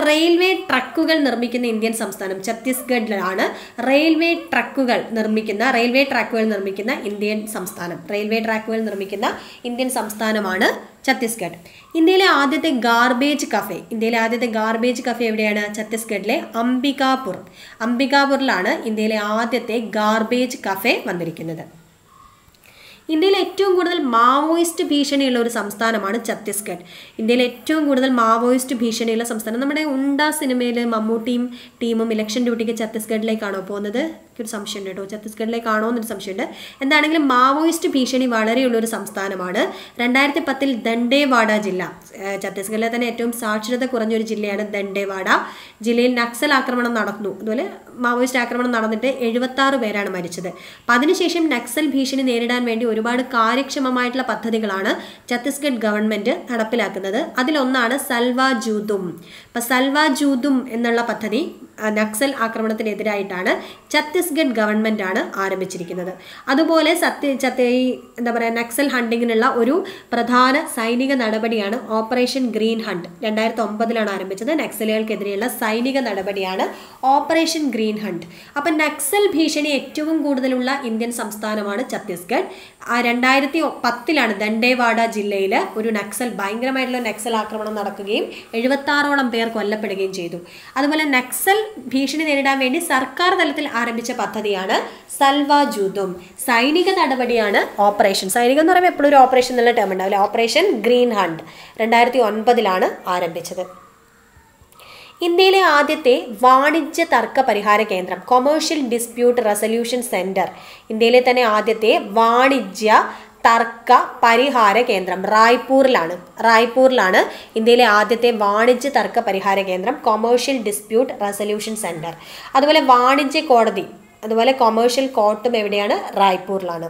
റെയിൽവേ ട്രക്കുകൾ നിർമ്മിക്കുന്ന ഇന്ത്യൻ സംസ്ഥാനം ഛത്തീസ്ഗഡിലാണ് റെയിൽവേ ട്രക്കുകൾ നിർമ്മിക്കുന്ന റെയിൽവേ ട്രാക്കുകൾ നിർമ്മിക്കുന്ന ഇന്ത്യൻ സംസ്ഥാനം റെയിൽവേ ട്രാക്കുകൾ നിർമ്മിക്കുന്ന ഇന്ത്യൻ സംസ്ഥാനമാണ് ഛത്തീസ്ഗഡ് ഇന്ത്യയിലെ ആദ്യത്തെ ഗാർബേജ് കഫേ ഇന്ത്യയിലെ ആദ്യത്തെ ഗാർബേജ് കഫേ എവിടെയാണ് ഛത്തീസ്ഗഡിലെ അംബികാപുർ അംബികാപുറിലാണ് ഇന്ത്യയിലെ ആദ്യത്തെ ഗാർബേജ് കഫേ വന്നിരിക്കുന്നത് ഇന്ത്യയിൽ ഏറ്റവും കൂടുതൽ മാവോയിസ്റ്റ് ഭീഷണിയുള്ള ഒരു സംസ്ഥാനമാണ് ഛത്തീസ്ഗഡ് ഇന്ത്യയിൽ ഏറ്റവും കൂടുതൽ മാവോയിസ്റ്റ് ഭീഷണിയുള്ള സംസ്ഥാനം നമ്മുടെ ഉണ്ട സിനിമയിൽ മമ്മൂട്ടിയും ടീമും ഇലക്ഷൻ ഡ്യൂട്ടിക്ക് ഛത്തീസ്ഗഡിലേക്കാണോ പോകുന്നത് എനിക്കൊരു സംശയമുണ്ട് കേട്ടോ ഛത്തീസ്ഗഡിലേക്കാണോ എന്നൊരു സംശയമുണ്ട് എന്താണെങ്കിലും മാവോയിസ്റ്റ് ഭീഷണി വളരെയുള്ള ഒരു സംസ്ഥാനമാണ് രണ്ടായിരത്തി പത്തിൽ ദണ്ഡേവാഡ ജില്ല ഏഹ് ഛത്തീസ്ഗഡിലെ തന്നെ ഏറ്റവും സാക്ഷരത കുറഞ്ഞൊരു ജില്ലയാണ് ദണ്ഡേവാഡ ജില്ലയിൽ നക്സൽ ആക്രമണം നടന്നു അതുപോലെ മാവോയിസ്റ്റ് ആക്രമണം നടന്നിട്ട് എഴുപത്തി ആറ് പേരാണ് മരിച്ചത് അപ്പം അതിനുശേഷം നക്സൽ ഭീഷണി നേരിടാൻ വേണ്ടി ഒരുപാട് കാര്യക്ഷമമായിട്ടുള്ള പദ്ധതികളാണ് ഛത്തീസ്ഗഡ് ഗവൺമെന്റ് നടപ്പിലാക്കുന്നത് അതിലൊന്നാണ് സൽവ ജൂതും അപ്പം സൽവ ജൂതും എന്നുള്ള പദ്ധതി ആ, നക്സൽ ആക്രമണത്തിനെതിരായിട്ടാണ് ഛത്തീസ്ഗഡ് ഗവൺമെന്റ് ആണ് ആരംഭിച്ചിരിക്കുന്നത് അതുപോലെ സത്യ ചത്ത ഈ എന്താ പറയുക നക്സൽ ഹണ്ടിങ്ങിനുള്ള ഒരു പ്രധാന സൈനിക നടപടിയാണ് ഓപ്പറേഷൻ ഗ്രീൻ ഹണ്ട് രണ്ടായിരത്തി ഒമ്പതിലാണ് ആരംഭിച്ചത് നക്സലുകൾക്കെതിരെയുള്ള സൈനിക നടപടിയാണ് ഓപ്പറേഷൻ ഗ്രീൻ ഹണ്ട് അപ്പം നക്സൽ ഭീഷണി ഏറ്റവും കൂടുതലുള്ള ഇന്ത്യൻ സംസ്ഥാനമാണ് ഛത്തീസ്ഗഡ് ആ രണ്ടായിരത്തി പത്തിലാണ് ദണ്ഡേവാഡ ജില്ലയിൽ ഒരു നക്സൽ ഭയങ്കരമായിട്ടുള്ള നക്സൽ ആക്രമണം നടക്കുകയും എഴുപത്താറോളം പേർ കൊല്ലപ്പെടുകയും ചെയ്തു അതുപോലെ നക്സൽ ഭീഷണി നേരിടാൻ വേണ്ടി സർക്കാർ തലത്തിൽ ആരംഭിച്ച പദ്ധതിയാണ് സൽവ ജൂതും സൈനിക നടപടിയാണ് ഓപ്പറേഷൻ സൈനികം എന്ന് പറയുമ്പോൾ എപ്പോഴും ഒരു ഓപ്പറേഷൻ എന്നുള്ള ടേം ഉണ്ടാവില്ല ഓപ്പറേഷൻ ഗ്രീൻ ഹണ്ട് രണ്ടായിരത്തി ഒൻപതിലാണ് ആരംഭിച്ചത് ഇന്ത്യയിലെ ആദ്യത്തെ വാണിജ്യ തർക്ക പരിഹാര കേന്ദ്രം കൊമേഴ്ഷ്യൽ ഡിസ്പ്യൂട്ട് റെസൊല്യൂഷൻ സെന്റർ ഇന്ത്യയിലെ തന്നെ ആദ്യത്തെ വാണിജ്യ തർക്ക പരിഹാര കേന്ദ്രം റായ്പൂരിലാണ് റായ്പൂരിലാണ് ഇന്ത്യയിലെ ആദ്യത്തെ വാണിജ്യ തർക്ക പരിഹാര കേന്ദ്രം കൊമേഴ്ഷ്യൽ ഡിസ്പ്യൂട്ട് റെസൊല്യൂഷൻ സെന്റർ അതുപോലെ വാണിജ്യ കോടതി അതുപോലെ കൊമേഴ്ഷ്യൽ കോർട്ടും എവിടെയാണ് റായ്പൂരിലാണ്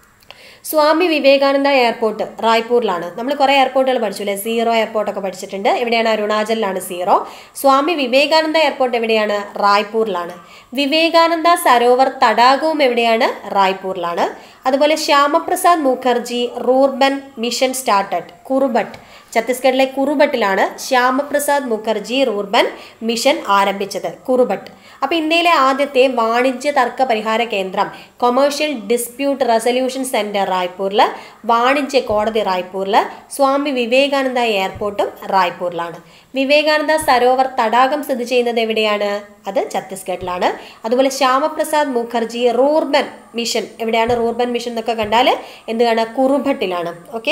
സ്വാമി വിവേകാനന്ദ എയർപോർട്ട് റായ്പൂരിലാണ് നമ്മൾ കുറേ എയർപോർട്ടുകൾ പഠിച്ചു അല്ലേ സീറോ എയർപോർട്ടൊക്കെ പഠിച്ചിട്ടുണ്ട് എവിടെയാണ് അരുണാചലിലാണ് സീറോ സ്വാമി വിവേകാനന്ദ എയർപോർട്ട് എവിടെയാണ് റായ്പൂരിലാണ് വിവേകാനന്ദ സരോവർ തടാകവും എവിടെയാണ് റായ്പൂരിലാണ് അതുപോലെ Shyama Prasad Mukherjee rurban mission started Kurubhat ഛത്തീസ്ഗഡിലെ കുറുബട്ടിലാണ് ശ്യാമപ്രസാദ് മുഖർജി റൂർബൻ മിഷൻ ആരംഭിച്ചത് കുറുബട്ട് അപ്പോൾ ഇന്ത്യയിലെ ആദ്യത്തെ വാണിജ്യ തർക്ക പരിഹാര കേന്ദ്രം കൊമേഴ്ഷ്യൽ ഡിസ്പ്യൂട്ട് റെസൊല്യൂഷൻ സെന്റർ റായ്പൂരിൽ വാണിജ്യ കോടതി റായ്പൂരിൽ സ്വാമി വിവേകാനന്ദ എയർപോർട്ടും റായ്പൂരിലാണ് വിവേകാനന്ദ സരോവർ തടാകം സ്ഥിതി ചെയ്യുന്നത് എവിടെയാണ് അത് ഛത്തീസ്ഗഡിലാണ് അതുപോലെ ശ്യാമപ്രസാദ് മുഖർജി റൂർബൻ മിഷൻ എവിടെയാണ് റൂർബൻ മിഷൻ എന്നൊക്കെ കണ്ടാൽ എന്താണ് കുറുഭട്ടിലാണ് ഓക്കെ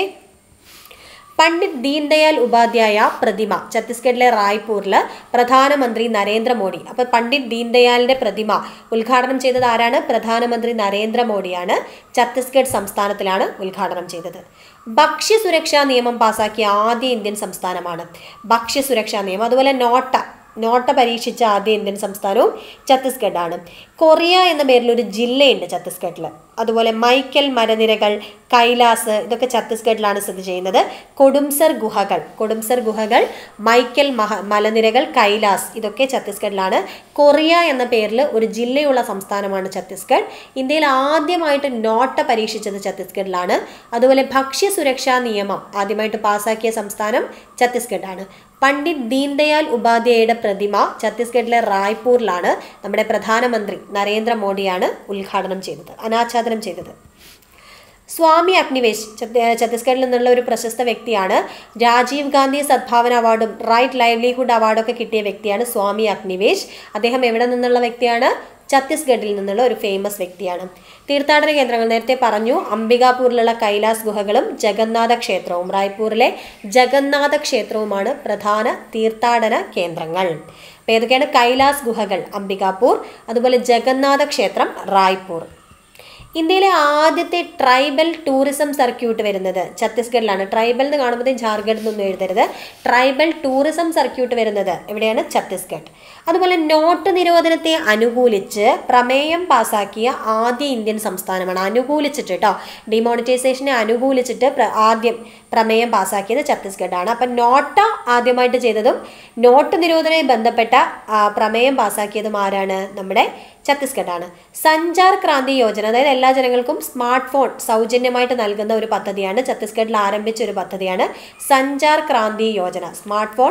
പണ്ഡിറ്റ് ദീൻദയാൽ ഉപാധ്യായ പ്രതിമ ഛത്തീസ്ഗഡിലെ റായ്പൂരിൽ പ്രധാനമന്ത്രി നരേന്ദ്രമോദി അപ്പോൾ പണ്ഡിറ്റ് ദീൻദയാലിന്റെ പ്രതിമ ഉദ്ഘാടനം ചെയ്തത് ആരാണ് പ്രധാനമന്ത്രി നരേന്ദ്രമോദിയാണ് ഛത്തീസ്ഗഡ് സംസ്ഥാനത്തിലാണ് ഉദ്ഘാടനം ചെയ്തത് ഭക്ഷ്യസുരക്ഷാ നിയമം പാസാക്കിയ ആദ്യ ഇന്ത്യൻ സംസ്ഥാനമാണ് ഭക്ഷ്യസുരക്ഷാ നിയമം അതുപോലെ നോട്ട നോട്ട പരീക്ഷിച്ച ആദ്യ ഇന്ത്യൻ സംസ്ഥാനവും ഛത്തീസ്ഗഡാണ് കൊറിയ എന്ന പേരിൽ ഒരു ജില്ലയുണ്ട് ഛത്തീസ്ഗഡിൽ അതുപോലെ മൈക്കൽ മരനിരകൾ കൈലാസ് ഇതൊക്കെ ഛത്തീസ്ഗഡിലാണ് സ്ഥിതി ചെയ്യുന്നത് കൊടുംസർ ഗുഹകൾ കൊടുംസർ ഗുഹകൾ മൈക്കൽ മഹ മലനിരകൾ കൈലാസ് ഇതൊക്കെ ഛത്തീസ്ഗഡിലാണ് കൊറിയ എന്ന പേരിൽ ഒരു ജില്ലയുള്ള സംസ്ഥാനമാണ് ഛത്തീസ്ഗഡ് ഇന്ത്യയിൽ ആദ്യമായിട്ട് നോട്ട പരീക്ഷിച്ചത് ഛത്തീസ്ഗഡിലാണ് അതുപോലെ ഭക്ഷ്യസുരക്ഷാ നിയമം ആദ്യമായിട്ട് പാസാക്കിയ സംസ്ഥാനം ഛത്തീസ്ഗഡാണ് പണ്ഡിറ്റ് ദീൻദയാൽ ഉപാധ്യായയുടെ പ്രതിമ ഛത്തീസ്ഗഡിലെ റായ്പൂരിലാണ് നമ്മുടെ പ്രധാനമന്ത്രി നരേന്ദ്രമോദിയാണ് ഉദ്ഘാടനം ചെയ്തത് അനാച്ഛാദനം ചെയ്തത് സ്വാമി അഗ്നിവേശ് ഛത്ത- ഛത്തീസ്ഗഡിൽ നിന്നുള്ള ഒരു പ്രശസ്ത വ്യക്തിയാണ് രാജീവ് ഗാന്ധി സദ്ഭാവന അവാർഡും റൈറ്റ് ലൈവ്ലിഹുഡ് അവാർഡൊക്കെ കിട്ടിയ വ്യക്തിയാണ് സ്വാമി അഗ്നിവേശ് അദ്ദേഹം എവിടെ നിന്നുള്ള വ്യക്തിയാണ് ഛത്തീസ്ഗഡിൽ നിന്നുള്ള ഒരു ഫേമസ് വ്യക്തിയാണ് തീർത്ഥാടന കേന്ദ്രങ്ങൾ നേരത്തെ പറഞ്ഞു അംബികാപൂരിലുള്ള കൈലാസ് ഗുഹകളും ജഗന്നാഥ ക്ഷേത്രവും റായ്പൂരിലെ ജഗന്നാഥ ക്ഷേത്രവുമാണ് പ്രധാന തീർത്ഥാടന കേന്ദ്രങ്ങൾ അപ്പോൾ ഏതൊക്കെയാണ് കൈലാസ് ഗുഹകൾ അംബികാപൂർ അതുപോലെ ജഗന്നാഥ ക്ഷേത്രം റായ്പൂർ ഇന്ത്യയിലെ ആദ്യത്തെ ട്രൈബൽ ടൂറിസം സർക്യൂട്ട് വരുന്നത് ഛത്തീസ്ഗഡിലാണ് ട്രൈബൽ എന്ന് കാണുമ്പോൾ ജാർഖണ്ഡ് എന്നൊന്നും എഴുതരുത് ട്രൈബൽ ടൂറിസം സർക്യൂട്ട് വരുന്നത് എവിടെയാണ് ഛത്തീസ്ഗഡ് അതുപോലെ നോട്ട് നിരോധനത്തെ അനുകൂലിച്ച് പ്രമേയം പാസാക്കിയ ആദ്യ ഇന്ത്യൻ സംസ്ഥാനമാണ് അനുകൂലിച്ചിട്ട് കേട്ടോ ഡിമോണിറ്റൈസേഷനെ അനുകൂലിച്ചിട്ട് പ്ര- ആദ്യം പ്രമേയം പാസാക്കിയത് ഛത്തീസ്ഗഡാണ് അപ്പം നോട്ട ആദ്യമായിട്ട് ചെയ്തതും നോട്ട് നിരോധനവുമായി ബന്ധപ്പെട്ട ആ, പ്രമേയം പാസാക്കിയതും ആരാണ് നമ്മുടെ ഛത്തീസ്ഗഡാണ് സഞ്ചാർ ക്രാന്തി യോജന അതായത് എല്ലാ ജനങ്ങൾക്കും സ്മാർട്ട് ഫോൺ സൗജന്യമായിട്ട് നൽകുന്ന ഒരു പദ്ധതിയാണ് ഛത്തീസ്ഗഡിൽ ആരംഭിച്ച ഒരു പദ്ധതിയാണ് സഞ്ചാർ ക്രാന്തി യോജന സ്മാർട്ട് ഫോൺ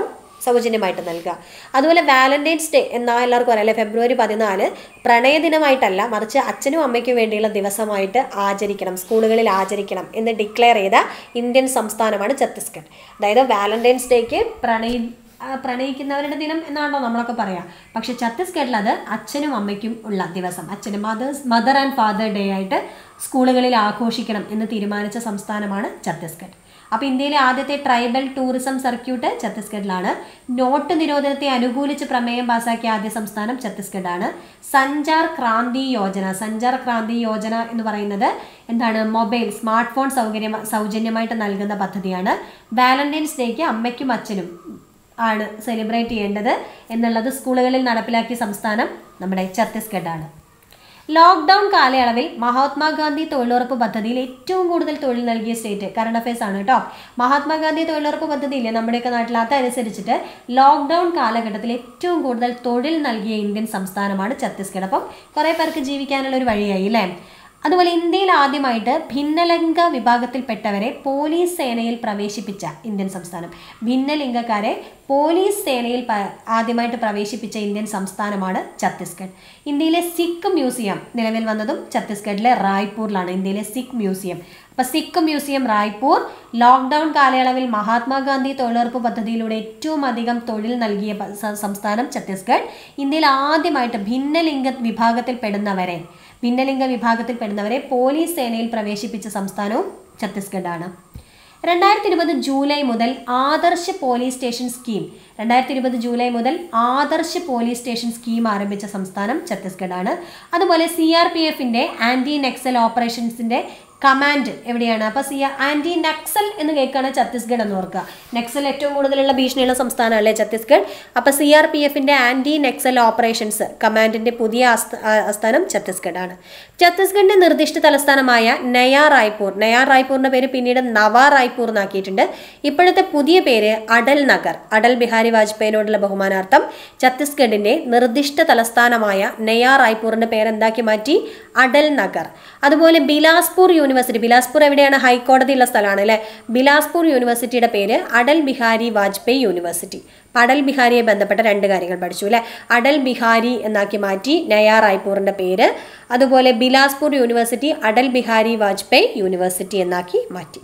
സൗജന്യമായിട്ട് നൽകുക അതുപോലെ വാലന്റൈൻസ് ഡേ എന്നാ എല്ലാവർക്കും അറിയാം അല്ലേ ഫെബ്രുവരി പതിനാല് പ്രണയ ദിനമായിട്ടല്ല മറിച്ച് അച്ഛനും അമ്മയ്ക്കും വേണ്ടിയുള്ള ദിവസമായിട്ട് ആചരിക്കണം സ്കൂളുകളിൽ ആചരിക്കണം എന്ന് ഡിക്ലെയർ ചെയ്ത ഇന്ത്യൻ സംസ്ഥാനമാണ് ഛത്തീസ്ഗഡ് അതായത് വാലന്റൈൻസ് ഡേക്ക് പ്രണയി ആ, പ്രണയിക്കുന്നവരുടെ ദിനം എന്നാണല്ലോ നമ്മളൊക്കെ പറയാം പക്ഷെ ഛത്തീസ്ഗഡിൽ അത് അച്ഛനും അമ്മയ്ക്കും ഉള്ള ദിവസം അച്ഛനും mothers mother and father day ആയിട്ട് സ്കൂളുകളിൽ ആഘോഷിക്കണം എന്ന് തീരുമാനിച്ച സംസ്ഥാനമാണ് ഛത്തീസ്ഗഡ് അപ്പോൾ ഇന്ത്യയിലെ ആദ്യത്തെ ട്രൈബൽ ടൂറിസം സർക്യൂട്ട് ഛത്തീസ്ഗഡിലാണ് നോട്ട് നിരോധനത്തെ അനുകൂലിച്ച് പ്രമേയം പാസാക്കിയ ആദ്യ സംസ്ഥാനം ഛത്തീസ്ഗഡാണ് സഞ്ചാർ ക്രാന്തി യോജന സഞ്ചാർ ക്രാന്തി യോജന എന്ന് പറയുന്നത് എന്താണ് മൊബൈൽ സ്മാർട്ട് ഫോൺ സൗകര്യം സൗജന്യമായിട്ട് നൽകുന്ന പദ്ധതിയാണ് വാലന്റൈൻസ് ഡേക്ക് അമ്മയ്ക്കും അച്ഛനും ആണ് സെലിബ്രേറ്റ് ചെയ്യേണ്ടത് എന്നുള്ളത് സ്കൂളുകളിൽ നടപ്പിലാക്കിയ സംസ്ഥാനം നമ്മുടെ ഛത്തീസ്ഗഡാണ് ലോക്ക്ഡൗൺ കാലയളവിൽ മഹാത്മാഗാന്ധി തൊഴിലുറപ്പ് പദ്ധതിയിൽ ഏറ്റവും കൂടുതൽ തൊഴിൽ നൽകിയ സ്റ്റേറ്റ് കറണ്ട് അഫയേഴ്സ് ആണ് കേട്ടോ മഹാത്മാഗാന്ധി തൊഴിലുറപ്പ് പദ്ധതിയില്ലേ നമ്മുടെയൊക്കെ നാട്ടിൽ അതനുസരിച്ചിട്ട് ലോക്ക്ഡൗൺ കാലഘട്ടത്തിൽ ഏറ്റവും കൂടുതൽ തൊഴിൽ നൽകിയ ഇന്ത്യൻ സംസ്ഥാനമാണ് ഛത്തീസ്ഗഡ് അപ്പം കുറേ പേർക്ക് ജീവിക്കാനുള്ള ഒരു വഴിയായി അല്ലേ അതുപോലെ ഇന്ത്യയിൽ ആദ്യമായിട്ട് ഭിന്നലിംഗ വിഭാഗത്തിൽപ്പെട്ടവരെ പോലീസ് സേനയിൽ പ്രവേശിപ്പിച്ച ഇന്ത്യൻ സംസ്ഥാനം ഭിന്നലിംഗക്കാരെ പോലീസ് സേനയിൽ പ- ആദ്യമായിട്ട് പ്രവേശിപ്പിച്ച ഇന്ത്യൻ സംസ്ഥാനമാണ് ഛത്തീസ്ഗഡ് ഇന്ത്യയിലെ സിഖ് മ്യൂസിയം നിലവിൽ വന്നതും ഛത്തീസ്ഗഡിലെ റായ്പൂരിലാണ് ഇന്ത്യയിലെ സിഖ് മ്യൂസിയം അപ്പോൾ സിഖ് മ്യൂസിയം റായ്പൂർ ലോക്ക്ഡൗൺ കാലയളവിൽ മഹാത്മാഗാന്ധി തൊഴിലുറപ്പ് പദ്ധതിയിലൂടെ ഏറ്റവും അധികം തൊഴിൽ നൽകിയ പ- സ- സംസ്ഥാനം ഛത്തീസ്ഗഡ് ഇന്ത്യയിൽ ആദ്യമായിട്ട് ഭിന്നലിംഗ വിഭാഗത്തിൽപ്പെടുന്നവരെ ഭിന്നലിംഗ വിഭാഗത്തിൽപ്പെടുന്നവരെ പോലീസ് സേനയിൽ പ്രവേശിപ്പിച്ച സംസ്ഥാനവും ഛത്തീസ്ഗഡാണ് രണ്ടായിരത്തി ഇരുപത് ജൂലൈ മുതൽ ആദർശ് പോലീസ് സ്റ്റേഷൻ സ്കീം രണ്ടായിരത്തി ഇരുപത് ജൂലൈ മുതൽ ആദർശ് പോലീസ് സ്റ്റേഷൻ സ്കീം ആരംഭിച്ച സംസ്ഥാനം ഛത്തീസ്ഗഡാണ് അതുപോലെ സി ആർ പി എഫിൻ്റെ ആൻറ്റി നെക്സൽ ഓപ്പറേഷൻസിൻ്റെ കമാൻഡ് എവിടെയാണ് അപ്പോൾ സി ആൻറ്റി നക്സൽ എന്ന് കേൾക്കുകയാണ് ഛത്തീസ്ഗഡ് എന്ന് ഓർക്കുക നക്സൽ ഏറ്റവും കൂടുതലുള്ള ഭീഷണിയുള്ള സംസ്ഥാനമല്ലേ ഛത്തീസ്ഗഡ് അപ്പോൾ സി ആർ പി എഫിൻ്റെ ആൻറ്റി നക്സൽ ഓപ്പറേഷൻസ് കമാൻഡിൻ്റെ പുതിയ ആസ്ഥ- ആ- ആസ്ഥാനം ഛത്തീസ്ഗഡാണ് ഛത്തീസ്ഗഡിൻ്റെ നിർദ്ദിഷ്ട തലസ്ഥാനമായ നയാ റായ്പൂർ നയാ റായ്പൂറിൻ്റെ പേര് പിന്നീട് നവ റായ്പൂർ എന്നാക്കിയിട്ടുണ്ട് ഇപ്പോഴത്തെ പുതിയ പേര് അടൽ നഗർ അടൽ ബിഹാരി വാജ്പേയിനോടുള്ള ബഹുമാനാർത്ഥം ഛത്തീസ്ഗഡിൻ്റെ നിർദ്ദിഷ്ട തലസ്ഥാനമായ നയാ റായ്പൂറിൻ്റെ പേര് എന്താക്കി മാറ്റി അടൽ നഗർ അതുപോലെ ബിലാസ്പൂർ യൂണിവേഴ്സിറ്റി ബിലാസ്പൂർ എവിടെയാണ് ഹൈക്കോടതി ഉള്ള സ്ഥലമാണ് അല്ലേ ബിലാസ്പൂർ യൂണിവേഴ്സിറ്റിയുടെ പേര് അടൽ ബിഹാരി വാജ്പേയി യൂണിവേഴ്സിറ്റി അപ്പോൾ അടൽ ബിഹാരിയെ ബന്ധപ്പെട്ട രണ്ട് കാര്യങ്ങൾ പഠിച്ചു അല്ലേ അടൽ ബിഹാരി എന്നാക്കി മാറ്റി നയാ റായ്പൂറിൻ്റെ പേര് അതുപോലെ ബിലാസ്പൂർ യൂണിവേഴ്സിറ്റി അടൽ ബിഹാരി വാജ്പേയി യൂണിവേഴ്സിറ്റി എന്നാക്കി മാറ്റി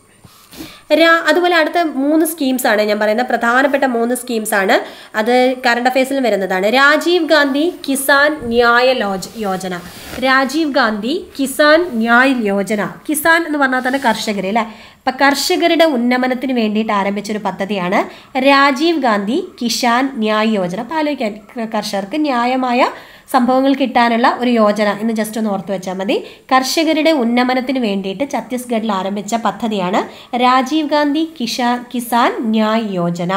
രാ അതുപോലെ അടുത്ത മൂന്ന് സ്കീംസ് ആണ് ഞാൻ പറയുന്ന പ്രധാനപ്പെട്ട മൂന്ന് സ്കീംസ് ആണ് അത് കറണ്ട് അഫയേഴ്സിൽ വരുന്നതാണ് രാജീവ് ഗാന്ധി കിസാൻ ന്യായ ലോജ് യോജന രാജീവ് ഗാന്ധി കിസാൻ ന്യായ് യോജന കിസാൻ എന്ന് പറഞ്ഞാൽ തന്നെ കർഷകർ അല്ലേ അപ്പം കർഷകരുടെ ഉന്നമനത്തിന് വേണ്ടിയിട്ട് ആരംഭിച്ചൊരു പദ്ധതിയാണ് രാജീവ് ഗാന്ധി കിസാൻ ന്യായ് യോജന അപ്പം ആലോചിക്കാൻ ക- കർഷകർക്ക് ന്യായമായ സംഭവങ്ങൾ കിട്ടാനുള്ള ഒരു യോജന എന്ന് ജസ്റ്റ് ഒന്ന് ഓർത്ത് വെച്ചാൽ മതി കർഷകരുടെ ഉന്നമനത്തിന് വേണ്ടിയിട്ട് ഛത്തീസ്ഗഡിൽ ആരംഭിച്ച പദ്ധതിയാണ് രാജീവ് ഗാന്ധി കിഷാ കിസാൻ ന്യായ് യോജന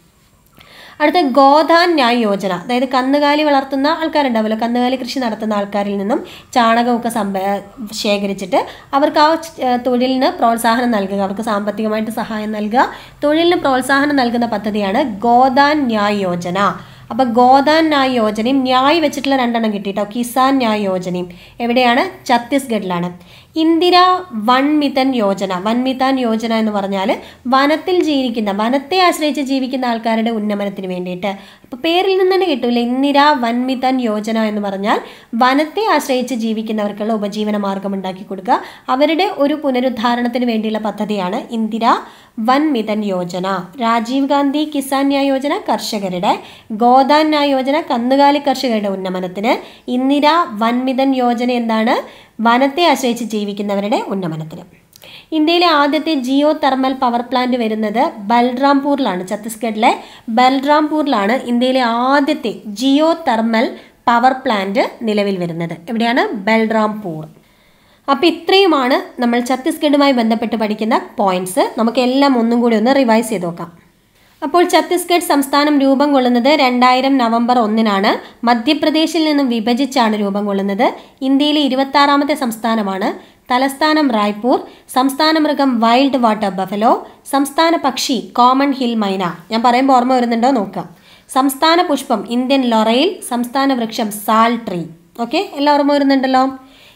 അടുത്ത ഗോധാൻ ന്യായ് യോജന അതായത് കന്നുകാലി വളർത്തുന്ന ആൾക്കാരുണ്ടാവുമല്ലോ കന്നുകാലി കൃഷി നടത്തുന്ന ആൾക്കാരിൽ നിന്നും ചാണകമൊക്കെ സംഭ ശേഖരിച്ചിട്ട് അവർക്ക് ആ ഏഹ്, തൊഴിലിന് പ്രോത്സാഹനം നൽകുക അവർക്ക് സാമ്പത്തികമായിട്ട് സഹായം നൽകുക തൊഴിലിന് പ്രോത്സാഹനം നൽകുന്ന പദ്ധതിയാണ് ഗോദാൻ ന്യായ് യോജന അപ്പോൾ ഗോദാൻ ന്യായ് യോജനയും ന്യായ് വെച്ചിട്ടുള്ള രണ്ടെണ്ണം കിട്ടിട്ടോ കിസാൻ ന്യായ് യോജനയും എവിടെയാണ് ഛത്തീസ്ഗഡിലാണ് ഇന്ദിര വൺമിതൻ യോജന വൻമിതാൻ യോജന എന്ന് പറഞ്ഞാൽ വനത്തിൽ ജീവിക്കുന്ന വനത്തെ ആശ്രയിച്ച് ജീവിക്കുന്ന ആൾക്കാരുടെ ഉന്നമനത്തിന് വേണ്ടിയിട്ട് അപ്പോൾ പേരിൽ നിന്ന് തന്നെ കിട്ടൂല ഇന്ദിര വൻമിതൻ യോജന എന്ന് പറഞ്ഞാൽ വനത്തെ ആശ്രയിച്ച് ജീവിക്കുന്നവർക്കുള്ള ഉപജീവന മാർഗം ഉണ്ടാക്കി കൊടുക്കുക അവരുടെ ഒരു പുനരുദ്ധാരണത്തിന് വേണ്ടിയുള്ള പദ്ധതിയാണ് ഇന്ദിര വൻമിതൻ യോജന രാജീവ് ഗാന്ധി കിസാൻ ന്യായ് യോജന കർഷകരുടെ ഗോദാൻ ന്യായ് യോജന കന്നുകാലി കർഷകരുടെ ഉന്നമനത്തിന് ഇന്ദിര വൻമിതൻ യോജന എന്താണ് വനത്തെ ആശ്രയിച്ച് ജീവിക്കുന്നവരുടെ ഉന്നമനത്തിന് ഇന്ത്യയിലെ ആദ്യത്തെ ജിയോ തെർമൽ പവർ പ്ലാന്റ് വരുന്നത് ബൽറാംപൂരിലാണ് ഛത്തീസ്ഗഡിലെ ബൽറാംപൂരിലാണ് ഇന്ത്യയിലെ ആദ്യത്തെ ജിയോ തെർമൽ പവർ പ്ലാന്റ് നിലവിൽ വരുന്നത് എവിടെയാണ് ബൽറാംപൂർ അപ്പോൾ ഇത്രയുമാണ് നമ്മൾ ഛത്തീസ്ഗഡുമായി ബന്ധപ്പെട്ട് പഠിക്കുന്ന പോയിന്റ്സ് നമുക്ക് എല്ലാം ഒന്നും കൂടി ഒന്ന് റിവൈസ് ചെയ്ത് നോക്കാം അപ്പോൾ ഛത്തീസ്ഗഡ് സംസ്ഥാനം രൂപം കൊള്ളുന്നത് രണ്ടായിരം നവംബർ ഒന്നിനാണ് മധ്യപ്രദേശിൽ നിന്നും വിഭജിച്ചാണ് രൂപം കൊള്ളുന്നത് ഇന്ത്യയിലെ ഇരുപത്താറാമത്തെ സംസ്ഥാനമാണ് തലസ്ഥാനം റായ്പൂർ സംസ്ഥാന മൃഗം വൈൽഡ് വാട്ടർ ബഫലോ സംസ്ഥാന പക്ഷി കോമൺ ഹിൽ മൈന ഞാൻ പറയുമ്പോൾ ഓർമ്മ വരുന്നുണ്ടോ നോക്കുക സംസ്ഥാന പുഷ്പം ഇന്ത്യൻ ലൊറയിൽ സംസ്ഥാന വൃക്ഷം സാൽ ട്രീ ഓക്കെ എല്ലാം ഓർമ്മ വരുന്നുണ്ടല്ലോ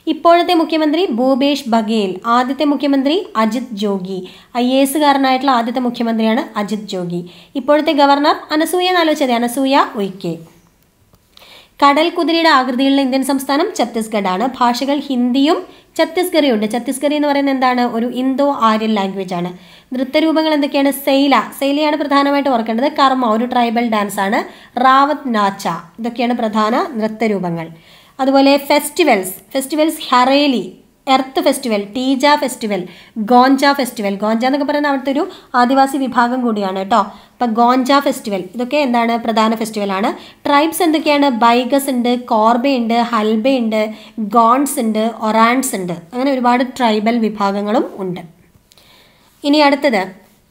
ഇപ്പോഴത്തെ മുഖ്യമന്ത്രി ഭൂപേഷ് ബഘേൽ ആദ്യത്തെ മുഖ്യമന്ത്രി അജിത് ജോഗി ഐ എ എസുകാരനായിട്ടുള്ള ആദ്യത്തെ മുഖ്യമന്ത്രിയാണ് അജിത് ജോഗി ഇപ്പോഴത്തെ ഗവർണർ അനസൂയ എന്നാലോചിച്ചത് അനസൂയ ഉയ്ക്കെ കടൽ കുതിരയുടെ ആകൃതിയിലുള്ള ഇന്ത്യൻ സംസ്ഥാനം ഛത്തീസ്ഗഡ് ആണ് ഭാഷകൾ ഹിന്ദിയും ഛത്തീസ്ഗറിയും ഉണ്ട് ഛത്തീസ്ഗറി എന്ന് പറയുന്നത് എന്താണ് ഒരു ഇന്തോ ആര്യൻ ലാംഗ്വേജ് ആണ് നൃത്തരൂപങ്ങൾ എന്തൊക്കെയാണ് സെയില സെയിലയാണ് പ്രധാനമായിട്ട് ഓർക്കേണ്ടത് കർമ്മ ഒരു ട്രൈബൽ ഡാൻസ് ആണ് റാവത്ത് നാച്ച ഇതൊക്കെയാണ് പ്രധാന നൃത്തരൂപങ്ങൾ അതുപോലെ festivals festivals Hareli earth festival Teeja festival Goncha festival Goncha എന്നൊക്കെ പറയുന്ന അവിടുത്തെ ഒരു ആദിവാസി വിഭാഗം കൂടിയാണ് കേട്ടോ അപ്പം ഗോഞ്ച ഫെസ്റ്റിവൽ ഇതൊക്കെ എന്താണ് പ്രധാന ഫെസ്റ്റിവലാണ് ട്രൈബ്സ് എന്തൊക്കെയാണ് ബൈഗസ് ഉണ്ട് കോർബ ഉണ്ട് ഹൽബ ഉണ്ട് ഗോൺസ് ഉണ്ട് ഒറാൻസ് ഉണ്ട് അങ്ങനെ ഒരുപാട് ട്രൈബൽ വിഭാഗങ്ങളും ഉണ്ട് ഇനി അടുത്തത്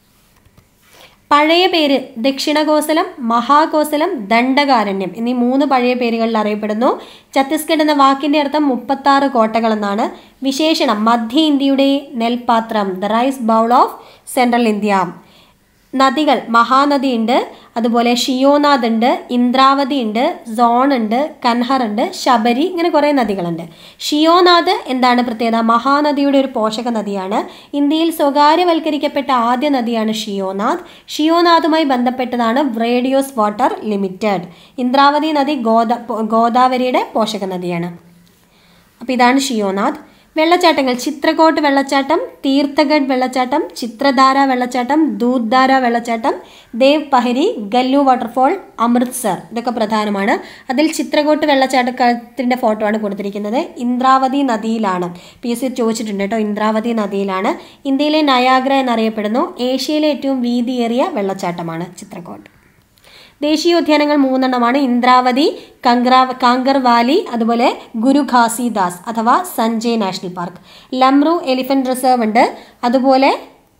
പഴയ പേര് ദക്ഷിണകോസലം മഹാകോസലം ദണ്ഡകാരണ്യം എന്നീ മൂന്ന് പഴയ പേരുകളിൽ അറിയപ്പെടുന്നു ഛത്തീസ്ഗഡ് എന്ന വാക്കിന്റെ അർത്ഥം മുപ്പത്താറ് കോട്ടകൾ എന്നാണ് വിശേഷണം മധ്യ ഇന്ത്യയുടെ നെൽപാത്രം the rice bowl of central India നദികൾ മഹാനദി ഉണ്ട് അതുപോലെ ഷിയോനാഥ് ഉണ്ട് ഇന്ദ്രാവതി ഉണ്ട് സോൺ ഉണ്ട് കൻഹർ ഉണ്ട് ശബരി ഇങ്ങനെ കുറേ നദികളുണ്ട് ഷിയോനാഥ് എന്താണ് പ്രത്യേകത മഹാനദിയുടെ ഒരു പോഷക നദിയാണ് ഇന്ത്യയിൽ സ്വകാര്യവൽക്കരിക്കപ്പെട്ട ആദ്യ നദിയാണ് ഷിയോനാഥ് ഷിയോനാഥുമായി ബന്ധപ്പെട്ടതാണ് റേഡിയോസ് വാട്ടർ ലിമിറ്റഡ് ഇന്ദ്രാവതി നദി ഗോദ ഗോദാവരിയുടെ പോഷക നദിയാണ് അപ്പോൾ ഇതാണ് ഷിയോനാഥ് വെള്ളച്ചാട്ടങ്ങൾ ചിത്രകോട്ട് വെള്ളച്ചാട്ടം തീർത്ഥഗഡ് വെള്ളച്ചാട്ടം ചിത്രധാര വെള്ളച്ചാട്ടം ദൂദ്ധാര വെള്ളച്ചാട്ടം ദേവ് പഹരി ഗല്ലു വാട്ടർഫോൾ അമൃത്സർ ഇതൊക്കെ പ്രധാനമാണ് അതിൽ ചിത്രകോട്ട് വെള്ളച്ചാട്ടത്തിൻ്റെ ഫോട്ടോ ആണ് കൊടുത്തിരിക്കുന്നത് ഇന്ദ്രാവതി നദിയിലാണ് പി എസ് സി ചോദിച്ചിട്ടുണ്ട് കേട്ടോ ഇന്ദ്രാവതി നദിയിലാണ് ഇന്ത്യയിലെ നയാഗ്ര എന്നറിയപ്പെടുന്നു ഏഷ്യയിലെ ഏറ്റവും വീതിയേറിയ വെള്ളച്ചാട്ടമാണ് ചിത്രകോട്ട് ദേശീയോദ്യാനങ്ങൾ മൂന്നെണ്ണമാണ് ഇന്ദ്രാവതി കങ്ക്രാ കാങ്കർ വാലി അതുപോലെ ഗുരു ഘാസിദാസ് അഥവാ Sanjay national park Lamru elephant reserve ഉണ്ട് അതുപോലെ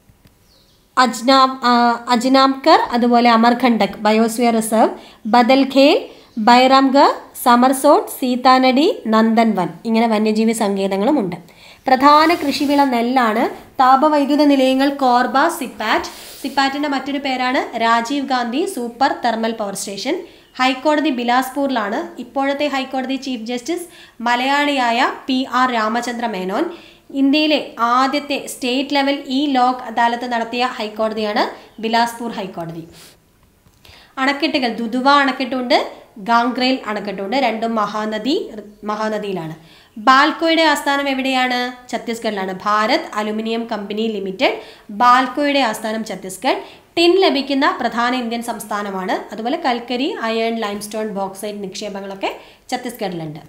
അജ്നാം അജ്നാംകർ അതുപോലെ അമർഖണ്ഡക് ബയോസ്ഫിയർ റിസർവ് ബദൽഖേൽ ബൈറാംഗർ സമർസോട്ട് സീതാനടി നന്ദൻവൻ ഇങ്ങനെ വന്യജീവി സങ്കേതങ്ങളും ഉണ്ട് പ്രധാന കൃഷിവിള നെല്ലാണ് താപവൈദ്യുത നിലയങ്ങൾ കോർബ സിപ്പാറ്റ് സിപ്പാറ്റിൻ്റെ മറ്റൊരു പേരാണ് Rajiv Gandhi super thermal power station ഹൈക്കോടതി ബിലാസ്പൂരിലാണ് ഇപ്പോഴത്തെ ഹൈക്കോടതി ചീഫ് ജസ്റ്റിസ് മലയാളിയായ പി ആർ രാമചന്ദ്ര മേനോൻ ഇന്ത്യയിലെ ആദ്യത്തെ state level E Lok Adalat നടത്തിയ ഹൈക്കോടതിയാണ് ബിലാസ്പൂർ ഹൈക്കോടതി അണക്കെട്ടുകൾ ദുദുവ അണക്കെട്ടുണ്ട് ഗാംഗ്രേൽ അണക്കെട്ടുണ്ട് രണ്ടും മഹാനദി മഹാനദിയിലാണ് ബാൽക്കോയുടെ ആസ്ഥാനം എവിടെയാണ് ഛത്തീസ്ഗഡിലാണ് ഭാരത് അലുമിനിയം കമ്പനി ലിമിറ്റഡ് ബാൽക്കോയുടെ ആസ്ഥാനം ഛത്തീസ്ഗഡ് ടിൻ ലഭിക്കുന്ന പ്രധാന ഇന്ത്യൻ സംസ്ഥാനമാണ് അതുപോലെ കൽക്കരി അയൺ ലൈംസ്റ്റോൺ ബോക്സൈറ്റ് നിക്ഷേപങ്ങളൊക്കെ ഛത്തീസ്ഗഡിലുണ്ട്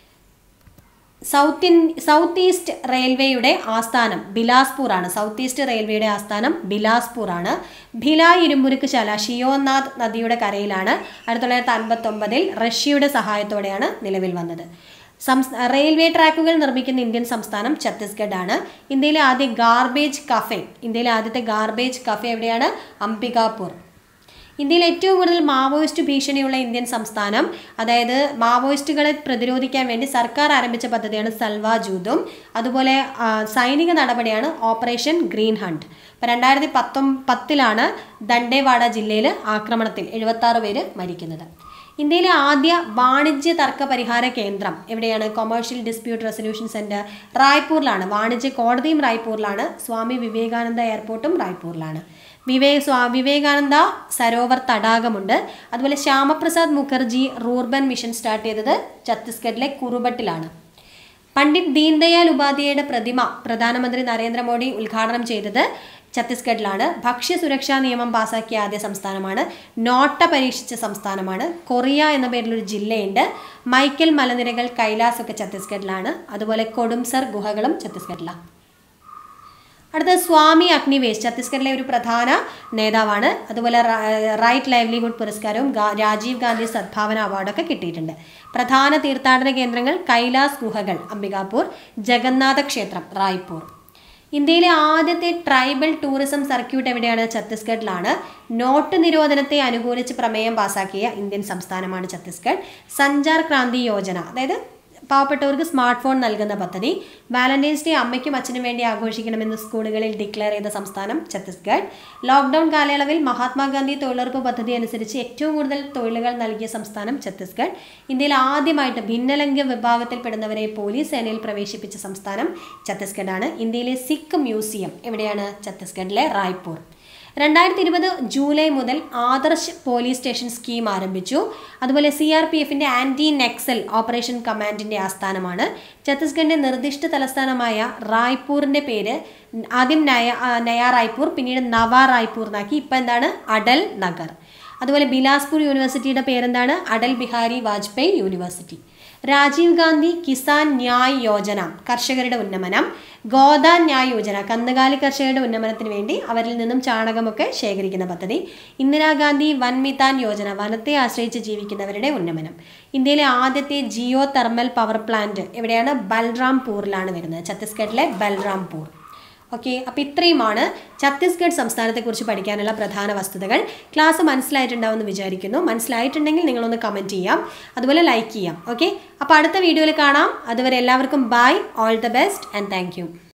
സൗത്ത് ഇൻ സൗത്ത് ഈസ്റ്റ് റെയിൽവേയുടെ ആസ്ഥാനം ബിലാസ്പൂർ ആണ് സൗത്ത് ഈസ്റ്റ് റെയിൽവേയുടെ ആസ്ഥാനം ബിലാസ്പൂർ ആണ് ഭിലായ് ഇരുമ്പുരുക്ക് ശാല ഷിയോനാഥ് നദിയുടെ കരയിലാണ് ആയിരത്തി തൊള്ളായിരത്തി അൻപത്തൊമ്പതിൽ റഷ്യയുടെ സഹായത്തോടെയാണ് നിലവിൽ വന്നത് സംസ് റെയിൽവേ ട്രാക്കുകൾ നിർമ്മിക്കുന്ന ഇന്ത്യൻ സംസ്ഥാനം ഛത്തീസ്ഗഡ് ആണ് ഇന്ത്യയിലെ ആദ്യ ഗാർബേജ് കഫേ ഇന്ത്യയിലെ ആദ്യത്തെ ഗാർബേജ് കഫേ എവിടെയാണ് അംബികാപൂർ ഇന്ത്യയിൽ ഏറ്റവും കൂടുതൽ മാവോയിസ്റ്റ് ഭീഷണിയുള്ള ഇന്ത്യൻ സംസ്ഥാനം അതായത് മാവോയിസ്റ്റുകളെ പ്രതിരോധിക്കാൻ വേണ്ടി സർക്കാർ ആരംഭിച്ച പദ്ധതിയാണ് സൽവാ ജൂതും അതുപോലെ ആ, സൈനിക നടപടിയാണ് ഓപ്പറേഷൻ ഗ്രീൻ ഹണ്ട് ഇപ്പം രണ്ടായിരത്തി പത്തൊ പത്തിലാണ് ദണ്ഡേവാഡ ജില്ലയിൽ ആക്രമണത്തിൽ എഴുപത്തി ആറ് പേര് മരിക്കുന്നത് ഇന്ത്യയിലെ ആദ്യ വാണിജ്യ തർക്ക പരിഹാര കേന്ദ്രം എവിടെയാണ് കൊമേഴ്ഷ്യൽ ഡിസ്പ്യൂട്ട് റെസൊല്യൂഷൻ സെന്റർ റായ്പൂരിലാണ് വാണിജ്യ കോടതിയും റായ്പൂരിലാണ് സ്വാമി വിവേകാനന്ദ എയർപോർട്ടും റായ്പൂരിലാണ് വിവേക് സ്വാ വിവേകാനന്ദ സരോവർ തടാകമുണ്ട് അതുപോലെ Shyama Prasad Mukherjee rurban mission start ചെയ്തത് ഛത്തീസ്ഗഡിലെ കുറുബട്ടിലാണ് പണ്ഡിറ്റ് ദീൻദയാൽ ഉപാധ്യായയുടെ പ്രതിമ പ്രധാനമന്ത്രി നരേന്ദ്രമോദി ഉദ്ഘാടനം ചെയ്തത് ഛത്തീസ്ഗഡിലാണ് ഭക്ഷ്യസുരക്ഷാ നിയമം പാസാക്കിയ ആദ്യ സംസ്ഥാനമാണ് നോട്ട പരീക്ഷിച്ച സംസ്ഥാനമാണ് കൊറിയ എന്ന പേരിലൊരു ജില്ലയുണ്ട് മൈക്കൽ മലനിരകൾ കൈലാസ് ഒക്കെ ഛത്തീസ്ഗഡിലാണ് അതുപോലെ കൊടുംസർ ഗുഹകളും ഛത്തീസ്ഗഡിലാണ് അടുത്തത് സ്വാമി അഗ്നിവേശ് ഛത്തീസ്ഗഡിലെ ഒരു പ്രധാന നേതാവാണ് അതുപോലെ റ- റൈറ്റ് ലൈവ്ലിഹുഡ് പുരസ്കാരവും ഗാ- രാജീവ് ഗാന്ധി സദ്ഭാവന അവാർഡൊക്കെ കിട്ടിയിട്ടുണ്ട് പ്രധാന തീർത്ഥാടന കേന്ദ്രങ്ങൾ കൈലാസ് ഗുഹകൾ അംബികാപൂർ ജഗന്നാഥ ക്ഷേത്രം റായ്പൂർ ഇന്ത്യയിലെ ആദ്യത്തെ ട്രൈബൽ ടൂറിസം സർക്യൂട്ട് എവിടെയാണ് ഛത്തീസ്ഗഡിലാണ് നോട്ട് നിരോധനത്തെ അനുകൂലിച്ച് പ്രമേയം പാസാക്കിയ ഇന്ത്യൻ സംസ്ഥാനമാണ് ഛത്തീസ്ഗഡ് സഞ്ചാർ ക്രാന്തി യോജന അതായത് പാവപ്പെട്ടവർക്ക് സ്മാർട്ട് ഫോൺ നൽകുന്ന പദ്ധതി വാലന്റൈൻസ് ഡേ അമ്മയ്ക്കും അച്ഛനും വേണ്ടി ആഘോഷിക്കണമെന്ന് സ്കൂളുകളിൽ ഡിക്ലെയർ ചെയ്ത സംസ്ഥാനം ഛത്തീസ്ഗഡ് ലോക്ക്ഡൌൺ കാലയളവിൽ മഹാത്മാഗാന്ധി തൊഴിലുറപ്പ് പദ്ധതി അനുസരിച്ച് ഏറ്റവും കൂടുതൽ തൊഴിലുകൾ നൽകിയ സംസ്ഥാനം ഛത്തീസ്ഗഡ് ഇന്ത്യയിൽ ആദ്യമായിട്ട് ഭിന്നലിംഗ വിഭാഗത്തിൽപ്പെടുന്നവരെ പോലീസ് സേനയിൽ പ്രവേശിപ്പിച്ച സംസ്ഥാനം ഛത്തീസ്ഗഡാണ് ഇന്ത്യയിലെ സിഖ് മ്യൂസിയം എവിടെയാണ് ഛത്തീസ്ഗഡിലെ റായ്പൂർ രണ്ടായിരത്തി ഇരുപത് ജൂലൈ മുതൽ ആദർശ് പോലീസ് സ്റ്റേഷൻ സ്കീം ആരംഭിച്ചു അതുപോലെ സി ആർ പി എഫിന്റെ ആന്റി നെക്സൽ ഓപ്പറേഷൻ കമാൻഡിന്റെ ആസ്ഥാനമാണ് ഛത്തീസ്ഗഡിന്റെ നിർദ്ദിഷ്ട തലസ്ഥാനമായ റായ്പൂരിന്റെ പേര് ആദ്യം നയ ആ, നയാ റായ്പൂർ പിന്നീട് നവ റായ്പൂർ എന്നാക്കി ഇപ്പം എന്താണ് അടൽ നഗർ അതുപോലെ ബിലാസ്പൂർ യൂണിവേഴ്സിറ്റിയുടെ പേരെന്താണ് അടൽ ബിഹാരി വാജ്പേയി യൂണിവേഴ്സിറ്റി രാജീവ് ഗാന്ധി കിസാൻ ന്യായ് യോജന കർഷകരുടെ ഉന്നമനം ഗോദാൻ ന്യായ് യോജന കന്നുകാലി കർഷകരുടെ ഉന്നമനത്തിന് വേണ്ടി അവരിൽ നിന്നും ചാണകമൊക്കെ ശേഖരിക്കുന്ന പദ്ധതി ഇന്ദിരാഗാന്ധി വൻമിതാൻ യോജന വനത്തെ ആശ്രയിച്ച് ജീവിക്കുന്നവരുടെ ഉന്നമനം ഇന്ത്യയിലെ ആദ്യത്തെ ജിയോ തെർമൽ പവർ പ്ലാന്റ് എവിടെയാണ് ബൽറാംപൂരിലാണ് വരുന്നത് ഛത്തീസ്ഗഡിലെ ബൽറാംപൂർ ഓക്കെ അപ്പോൾ ഇത്രയുമാണ് ഛത്തീസ്ഗഡ് സംസ്ഥാനത്തെക്കുറിച്ച് പഠിക്കാനുള്ള പ്രധാന വസ്തുതകൾ ക്ലാസ് മനസ്സിലായിട്ടുണ്ടാവുമെന്ന് വിചാരിക്കുന്നു മനസ്സിലായിട്ടുണ്ടെങ്കിൽ നിങ്ങളൊന്ന് കമൻറ്റ് ചെയ്യാം അതുപോലെ ലൈക്ക് ചെയ്യാം ഓക്കെ അപ്പോൾ അടുത്ത വീഡിയോയിൽ കാണാം അതുവരെ എല്ലാവർക്കും bye all the best and thank